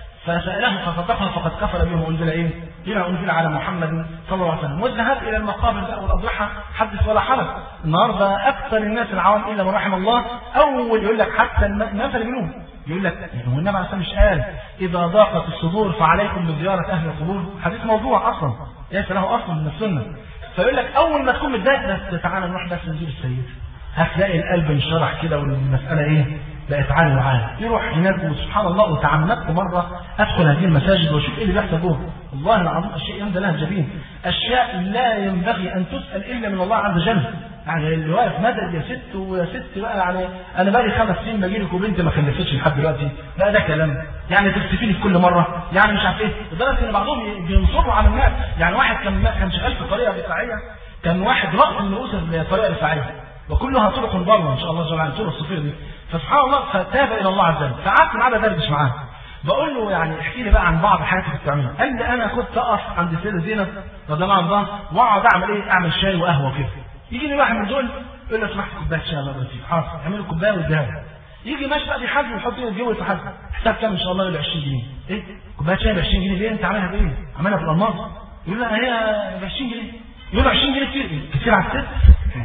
فساله فصدقه فقد كفر بما انزل ايه بما انزل على محمد صلى الله عليه وسلم والذهاب الى المقابر بقى والاضرحه حدث ولا حرج النهارده اكثر الناس العوام الا من رحم الله اول يقول لك حتى الناس اللي منهم يقول لك هو النبي عليه مش قال اذا ضاقت الصدور فعليكم بزياره اهل القبور حديث موضوع اصلا ليس له اصل من السنه فيقول لك اول ما تكون متضايق بس تعالى نروح بس نزور السيد هتلاقي القلب انشرح كده والمساله ايه بقت عالي وعالي يروح هناك وسبحان الله وتعمدت مره ادخل هذه المساجد واشوف ايه اللي بيحصل جوه والله العظيم اشياء يمدى لها الجبين اشياء لا ينبغي ان تسال الا من الله عز وجل يعني اللي واقف مدد يا ست ويا ست بقى يعني انا بقى لي خمس سنين باجي لك وبنت ما خلفتش لحد دلوقتي بقى ده كلام يعني تكتفيني في كل مره يعني مش عارف ايه لدرجه ان بعضهم بينصروا على الناس يعني واحد كان كان شغال في طريقه رفاعيه كان واحد رأس من رؤوس الطريقه الرفاعيه وكلها طرق بره ان شاء الله جل وعلا طرق الصفير دي فسبحان الله فتاب الى الله عز وجل فقعدت معاه بدردش معاه بقول له يعني احكي لي بقى عن بعض الحاجات اللي بتعملها قال لي انا كنت اقف عند السيده زينب رضي الله عنها واقعد اعمل ايه اعمل شاي وقهوه كده يجي لي واحد من دول يقول لي سمحت كوبايه شاي الله يبارك فيك حاضر اعمل له كوبايه واديها يجي ماشي بقى بيحاسب ويحط لي الجو يتحاسب حساب كام ان شاء الله يقول 20 جنيه ايه كوبايه شاي ب 20 جنيه ليه انت عاملها بايه؟ عاملها في الالماس يقول لا هي ب 20 جنيه يقول له 20 جنيه كتير كتير على الست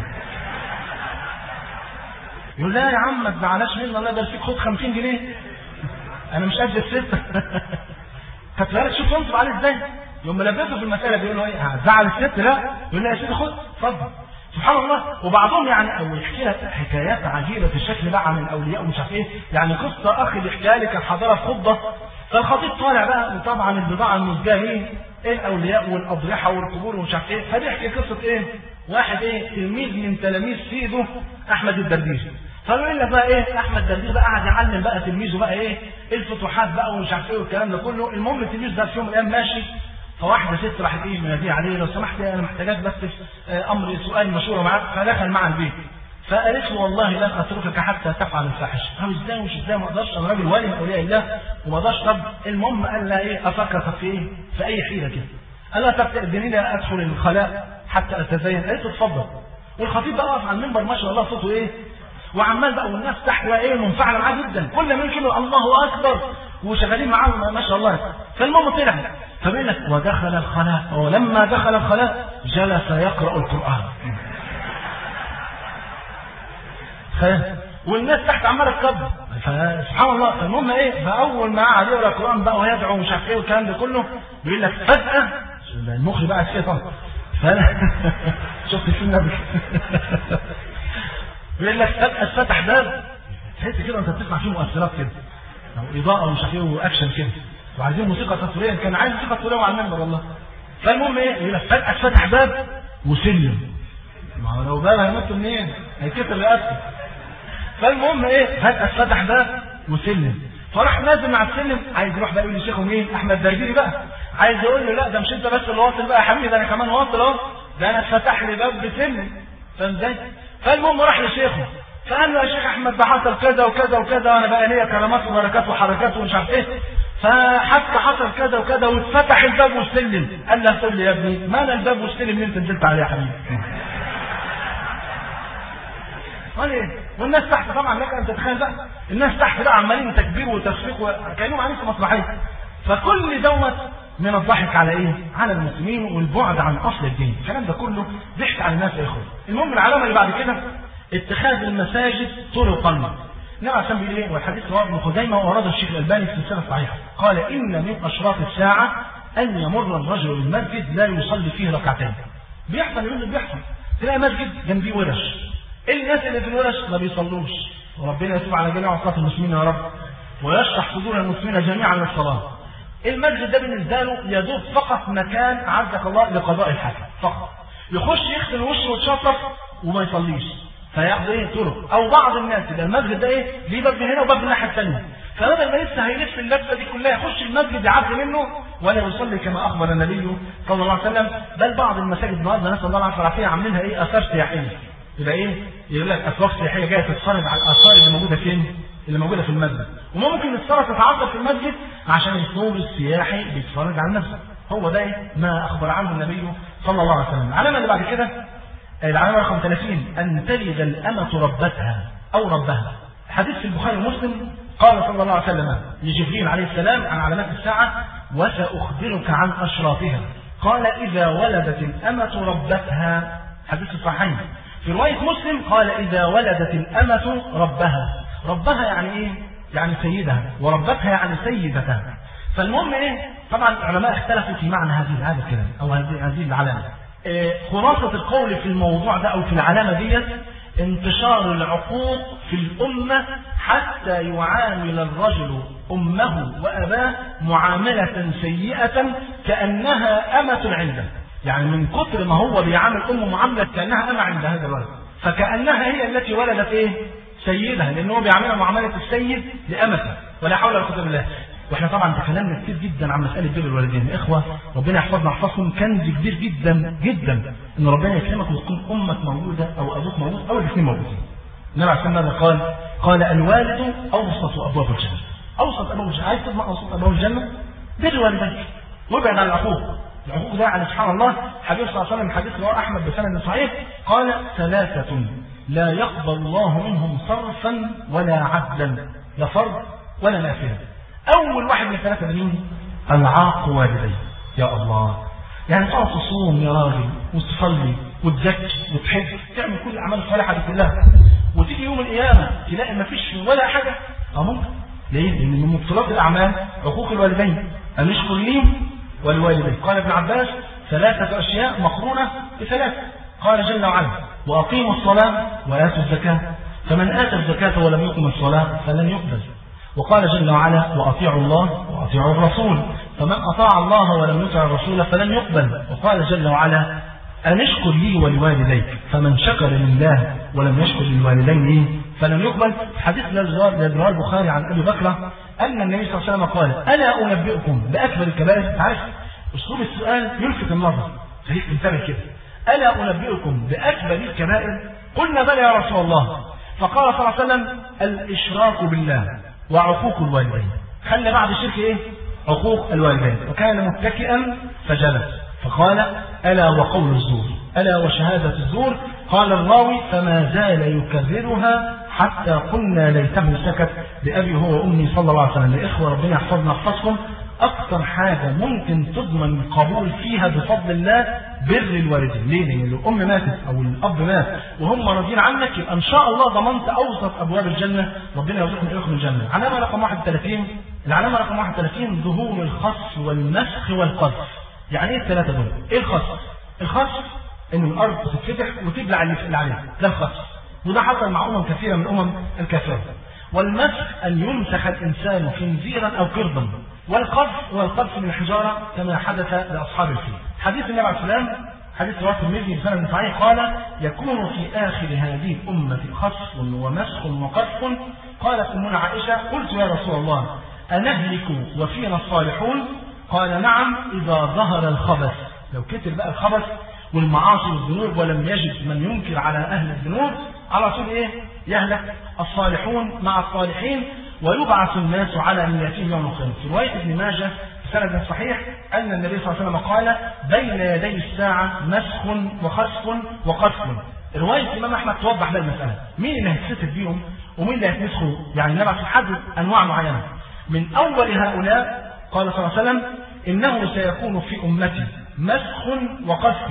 يقول لا يا عم ما تزعلناش منه الله يبارك فيك خد 50 جنيه انا مش قد الست خدت بالك شوف ينصب عليه ازاي يوم ملبسه في المساله بيقول له ايه هتزعل الست لا يقول لا يا سيدي خد اتفضل سبحان الله وبعضهم يعني او يحكي لك حكايات عجيبه في الشكل بقى عن الاولياء ومش عارف ايه يعني قصه اخي بيحكيها لي كان حاضرها في خطبه فالخطيب طالع بقى وطبعا البضاعه المزجاه ايه ايه الاولياء والاضرحه والقبور ومش عارف ايه فبيحكي قصه ايه واحد ايه تلميذ من تلاميذ سيده احمد الدرديش فبيقول لك بقى ايه احمد الدرديش بقى قاعد يعلم بقى تلميذه بقى ايه الفتوحات بقى ومش عارف ايه والكلام ده كله المهم التلميذ ده في يوم من الايام ماشي فواحده ست راحت ايه مناديه عليه لو سمحت انا محتاجاك بس في امر سؤال مشوره معاك فدخل معها البيت فقالت له والله لن اتركك حتى تفعل الفاحشه قال ازاي ومش ازاي ما اقدرش انا راجل ولي من اولياء الله وما اقدرش طب المهم قال لها ايه افكر في ايه في اي حيله كده قال لها طب تأذنيني ادخل الخلاء حتى اتزين قالت له اتفضل والخطيب بقى واقف على المنبر ما شاء الله صوته ايه وعمال بقى والناس تحت بقى ايه منفعله معاه جدا كل ما كده الله اكبر وشغالين معاه ما شاء الله فالمهم طلع فبيقول لك ودخل الخلاء ولما دخل الخلاء جلس يقرا القران والناس تحت عماله تكبر فسبحان الله فالمهم ايه فاول ما قعد يقرا القران بقى ويدعو ومش عارف ايه والكلام ده كله بيقول لك فجاه المخ بقى الشيطان فانا شفت في النبي بيقول لك فجاه اتفتح باب تحس كده انت بتسمع فيه مؤثرات كده او اضاءه ومش عارف ايه واكشن كده وعايزين موسيقى تصويريه كان عايز موسيقى تصويريه على المنبر والله فالمهم ايه يقول لك فجاه اتفتح باب وسلم ما هو لو باب هينط منين؟ هيكسر رقبته فالمهم ايه فجاه اتفتح باب وسلم فراح نازل مع السلم عايز يروح بقى يقول لشيخه مين؟ احمد درديري بقى عايز يقول له لا ده مش انت بس اللي واصل بقى يا حبيبي ده انا كمان واصل اهو ده انا اتفتح لي باب بسلم فاهم ازاي؟ فالمهم راح لشيخه فقال له يا شيخ احمد ده حصل كذا وكذا وكذا وانا بقى ليا كلمات وبركات وحركات ومش عارف ايه فحتى حصل كذا وكذا واتفتح الباب والسلم قال له سلم يا ابني ما انا الباب والسلم اللي انت نزلت عليه يا حبيبي قال ايه والناس تحت طبعا لك ان تتخيل بقى الناس تحت بقى عمالين تكبير وتصفيق وكانهم عاملين في مسرحيه فكل دوت من الضحك على ايه؟ على المسلمين والبعد عن اصل الدين، الكلام ده كله ضحك على الناس يا اخوه. المهم العلامه اللي بعد كده اتخاذ المساجد طرقا. النبي عشان بيقول ايه؟ والحديث رواه ابن خزيمه وورده الشيخ الالباني في السلسله الصحيحه، قال ان من اشراط الساعه ان يمر الرجل بالمسجد لا يصلي فيه ركعتين. بيحصل يقول لك بيحصل، تلاقي مسجد جنبيه ورش. الناس اللي في الورش ما بيصلوش، وربنا يتوب على جميع اوقات المسلمين يا رب. ويشرح صدور المسلمين جميعا للصلاه. المسجد ده بالنسبه له يدوب فقط مكان عزك الله لقضاء الحاجه فقط يخش يغسل وشه ويتشطف وما يصليش فياخد ايه طرق او بعض الناس يبقى المسجد ده ايه ليه باب من هنا وباب من الناحيه الثانيه فبدل ما لسه هيلف اللفه دي كلها يخش المسجد يعدي منه ولا يصلي كما اخبر النبي صلى الله عليه وسلم بل بعض المساجد النهارده نسال الله العافيه والعافيه عاملينها ايه اثار سياحيه يبقى ايه يقول لك اسواق سياحيه جايه تتفرج على الاثار اللي موجوده فين اللي موجوده في المسجد وممكن الصلاه تتعرض في المسجد عشان الثوب السياحي بيتفرج على نفسه هو ده إيه؟ ما اخبر عنه النبي صلى الله عليه وسلم العلامه اللي بعد كده العلامه رقم 30 ان تلد الامه ربتها او ربها حديث في البخاري ومسلم قال صلى الله عليه وسلم لجبريل عليه السلام عن علامات الساعه وساخبرك عن اشراطها قال اذا ولدت الامه ربتها حديث الصحيحين في روايه مسلم قال اذا ولدت الامه ربها ربها يعني ايه يعني سيدها وربتها يعني سيدتها فالمهم ايه طبعا العلماء اختلفوا في معنى هذه هذا الكلام او هذه هذه العلامه إيه خلاصه القول في الموضوع ده او في العلامه ديت انتشار العقوق في الامه حتى يعامل الرجل امه واباه معامله سيئه كانها امه عنده يعني من كتر ما هو بيعامل امه معامله كانها امه عند هذا الولد فكانها هي التي ولدت ايه سيدها لان هو بيعملها معامله السيد لامته ولا حول ولا قوه الا بالله واحنا طبعا تكلمنا كتير جدا عن مساله بر الوالدين اخوه ربنا يحفظنا يحفظكم كنز كبير جدا جدا ان ربنا يكرمك وتكون امك موجوده او ابوك موجود او الاثنين موجودين النبي عليه ماذا قال؟ قال الوالد اوسط ابواب الجنه اوسط ابواب الجنه عايز تضمن اوسط ابواب الجنه بر والديك وابعد عن العقوق العقوق ده يعني سبحان الله حبيب صلى الله عليه وسلم حديث رواه احمد بسند صحيح قال ثلاثه لا يقبل الله منهم صرفا ولا عدلا لا فرض ولا نافله اول واحد من الثلاثه مين العاق والديه يا الله يعني تقعد تصوم يا راجل وتصلي وتزكي وتحج تعمل كل الاعمال الصالحه دي كلها وتيجي يوم القيامه تلاقي ما فيش ولا حاجه اه ممكن ليه؟ لان من مبطلات الاعمال عقوق الوالدين ان يشكر لي ولوالديه قال ابن عباس ثلاثه اشياء مقرونه بثلاثه قال جل وعلا واقيموا الصلاه واتوا الزكاه فمن اتى الزكاه ولم يقم الصلاه فلن يقبل وقال جل وعلا وأطيعوا الله وأطيعوا الرسول فمن أطاع الله ولم يطع الرسول فلن يقبل وقال جل وعلا أن اشكر لي ولوالديك فمن شكر لله ولم يشكر للوالدين فلن يقبل حديث لدرار البخاري عن أبي بكر أن النبي صلى الله عليه وسلم قال ألا أنبئكم بأكبر الكبائر عارف أسلوب السؤال يلفت النظر خليك انتبه كده ألا أنبئكم بأكبر الكبائر قلنا بلى يا رسول الله فقال صلى الله عليه وسلم الإشراك بالله وعقوق الوالدين خلى بعد الشرك ايه عقوق الوالدين وكان متكئا فجلس فقال الا وقول الزور الا وشهاده الزور قال الراوي فما زال يكررها حتى قلنا ليته سكت بابي هو وامي صلى الله عليه وسلم الاخوه ربنا يحفظنا يحفظكم اكثر حاجه ممكن تضمن القبول فيها بفضل الله بر الوالدين ليه لان الام ماتت او الاب مات وهم راضيين عنك يبقى ان شاء الله ضمنت اوسط ابواب الجنه ربنا يرزقنا اياكم الجنه علامه رقم 31 العلامه رقم 31 ظهور الخص والمسخ والقذف يعني ايه الثلاثه دول ايه الخص الخص ان الارض تتفتح وتبلع اللي عليها ده الخص وده حصل مع امم كثيره من امم الكافرين والمسخ ان يمسخ الانسان خنزيرا او قردا والقذف هو القذف من الحجاره كما حدث لاصحاب الفيل. حديث النبي عليه السلام حديث رواه الترمذي بسند صحيح قال يكون في اخر هذه الامه خصف ومسخ وقذف قالت امنا عائشه قلت يا رسول الله انهلك وفينا الصالحون قال نعم اذا ظهر الخبث لو كتر بقى الخبث والمعاصي والذنوب ولم يجد من ينكر على اهل الذنوب على طول ايه يهلك الصالحون مع الصالحين ويبعث الناس على نياتهم يوم القيامه في روايه ابن ماجه سند صحيح أن النبي صلى الله عليه وسلم قال بين يدي الساعة مسخ وخسف وقذف رواية الإمام أحمد توضح لنا المسألة مين اللي هيتستر بيهم ومين اللي هيتمسخوا يعني النبي عليه حدد أنواع معينة من أول هؤلاء قال صلى الله عليه وسلم إنه سيكون في أمتي مسخ وقذف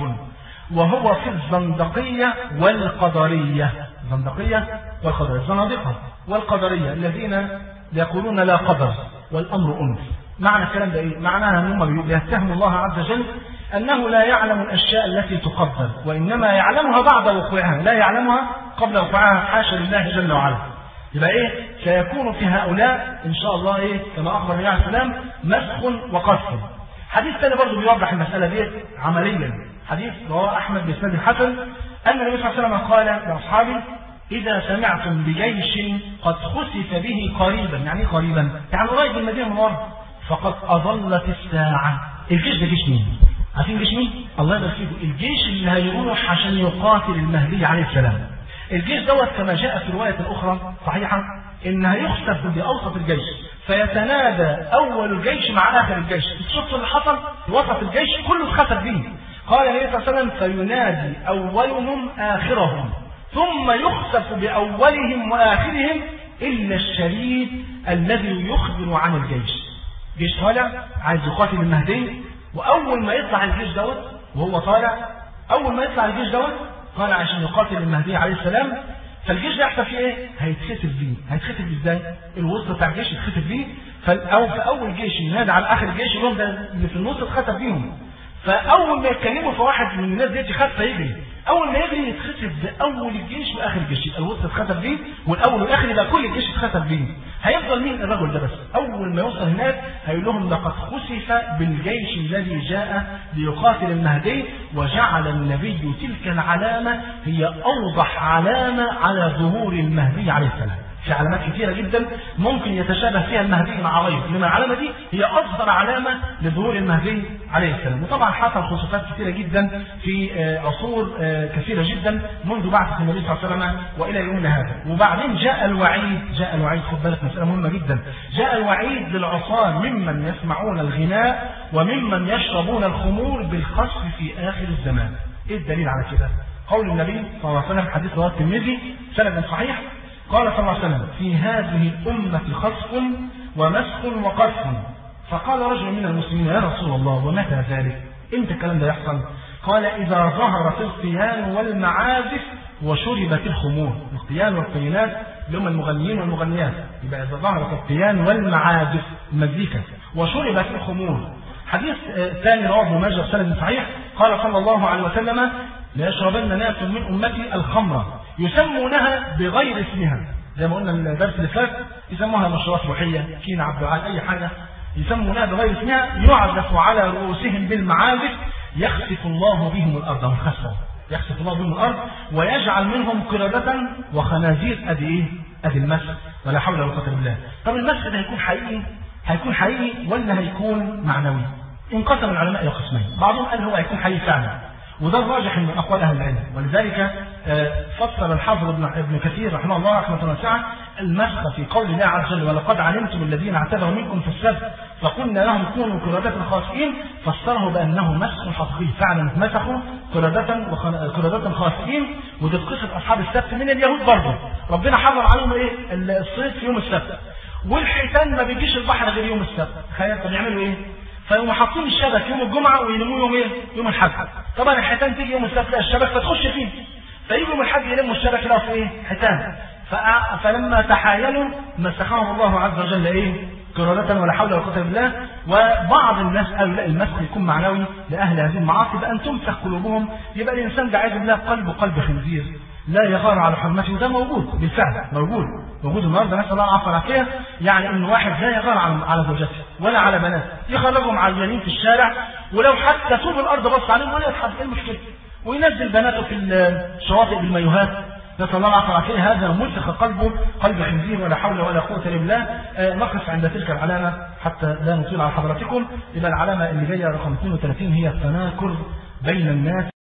وهو في الزندقية والقدرية الزندقية والقدرية الزنادقة والقدرية الذين يقولون لا قدر والأمر أنف معنى الكلام ده ايه؟ معناها ان هم بيتهموا الله عز وجل انه لا يعلم الاشياء التي تقدر وانما يعلمها بعد وقوعها، لا يعلمها قبل وقوعها حاشا لله جل وعلا. يبقى ايه؟ سيكون في هؤلاء ان شاء الله ايه؟ كما اخبر النبي عليه السلام مسخ وقذف. حديث ثاني برضه بيوضح المساله دي عمليا. حديث رواه احمد باسناد الحسن ان النبي صلى الله عليه وسلم قال لاصحابه إذا سمعتم بجيش قد خسف به قريبا، يعني ايه قريبا؟ يعني قريب من المدينة المنورة. فقد أظلت الساعة الجيش ده جيش مين عارفين جيش مين الله يبارك فيكم الجيش اللي هيروح عشان يقاتل المهدي عليه السلام الجيش دوت كما جاء في رواية أخرى صحيحة إن هيخسف بأوسط الجيش فيتنادى أول الجيش مع آخر الجيش شفتوا اللي حصل وسط الجيش كله اتخسف به قال النبي صلى الله عليه وسلم فينادي أولهم آخرهم ثم يخسف بأولهم وآخرهم إلا الشريد الذي يخبر عن الجيش جيش طالع عايز يقاتل المهدي واول ما يطلع الجيش دوت وهو طالع اول ما يطلع الجيش دوت طالع عشان يقاتل المهدي عليه السلام فالجيش ده يحصل فيه ايه؟ هيتختف بيه، هيتختف ازاي؟ الوسط بتاع الجيش يتختف بيه فاول في اول جيش ينادي على اخر الجيش يقول ده اللي في النص اتختف بيهم فاول ما يتكلموا في واحد من الناس ديت يخاف فيجري اول ما يجري يتختف باول الجيش واخر الجيش يبقى الوسط اتختف بيه والاول والاخر يبقى كل الجيش اتختف بيه هيفضل مين الرجل ده بس اول ما يوصل هناك هيقول لهم لقد خسف بالجيش الذي جاء ليقاتل المهدي وجعل النبي تلك العلامه هي اوضح علامه على ظهور المهدي عليه السلام في علامات كثيرة جدا ممكن يتشابه فيها المهدي مع غيره إنما العلامة دي هي أصغر علامة لظهور المهدي عليه السلام وطبعا حصل خصوصات كثيرة جدا في عصور كثيرة جدا منذ بعثة النبي صلى الله عليه وسلم وإلى يومنا هذا وبعدين جاء الوعيد جاء الوعيد خد بالك مسألة مهمة جدا جاء الوعيد للعصاة ممن يسمعون الغناء وممن يشربون الخمور بالخسف في آخر الزمان إيه الدليل على كده قول النبي صلى الله عليه وسلم حديث رواه الترمذي سند صحيح قال صلى الله عليه وسلم في هذه الأمة خسف ومسخ وقذف فقال رجل من المسلمين يا رسول الله ومتى ذلك امتى الكلام ده يحصل قال إذا ظهرت القيان والمعازف وشربت الخمور القيان والقينات اللي هم المغنيين والمغنيات يبقى إذا ظهرت القيان والمعازف المزيكا وشربت الخمور حديث ثاني رواه ابن ماجه سند صحيح قال صلى الله عليه وسلم ليشربن ناس من أمتي الخمر يسمونها بغير اسمها زي ما قلنا الدرس اللي فات يسموها مشروبات روحية كين عبد العال أي حاجة يسمونها بغير اسمها يعزف على رؤوسهم بالمعازف يخسف الله بهم الأرض هم خسفوا يخسف الله بهم الأرض ويجعل منهم قردة وخنازير أدي إيه؟ أدي المسح ولا حول ولا قوة إلا بالله طب المسح ده هيكون حقيقي هيكون حقيقي ولا هيكون معنوي انقسم العلماء إلى قسمين بعضهم قال هو هيكون حقيقي فعلا وده الراجح من اقوال اهل العلم ولذلك فسر الحافظ ابن ابن كثير رحمه الله رحمه واسعه المسخ في قول الله عز وجل ولقد علمتم الذين اعتذروا منكم في السبت فقلنا لهم كونوا قردة خاسئين فسره بانه مسخ حقيقي فعلا مسخوا قردة قردة خاسئين ودي قصه اصحاب السبت من اليهود برضه ربنا حرم عليهم ايه الصيد في يوم السبت والحيتان ما بيجيش البحر غير يوم السبت تخيل طب يعملوا ايه فيقوموا حاطين الشبك يوم الجمعة ويلموه يوم ايه؟ يوم الحد. طبعا الحيتان تيجي يوم السبت الشبك فتخش فيه. فيجوا يوم الحد يلموا الشبك يلاقوا في ايه؟ حيتان. فلما تحايلوا مسخهم الله عز وجل ايه؟ قردة ولا حول ولا قوة الا بالله وبعض الناس قالوا لا المسخ يكون معنوي لاهل هذه المعاصي بان تمسخ قلوبهم يبقى الانسان ده عايز بالله قلبه قلب خنزير لا يغار على حرمته وده موجود بالفعل موجود موجود النهارده نسال الله العافيه والعافيه يعني ان واحد لا يغار على على زوجته ولا على بناته يخرجهم عريانين في الشارع ولو حتى طوب الارض بص عليهم ولا يتحد ايه المشكله وينزل بناته في الشواطئ بالمايوهات نسال الله العافيه والعافيه هذا مسخ قلبه قلب خنزير ولا حول ولا قوه الا بالله آه نقف عند تلك العلامه حتى لا نطيل على حضراتكم يبقى العلامه اللي جايه رقم 32 هي التناكر بين الناس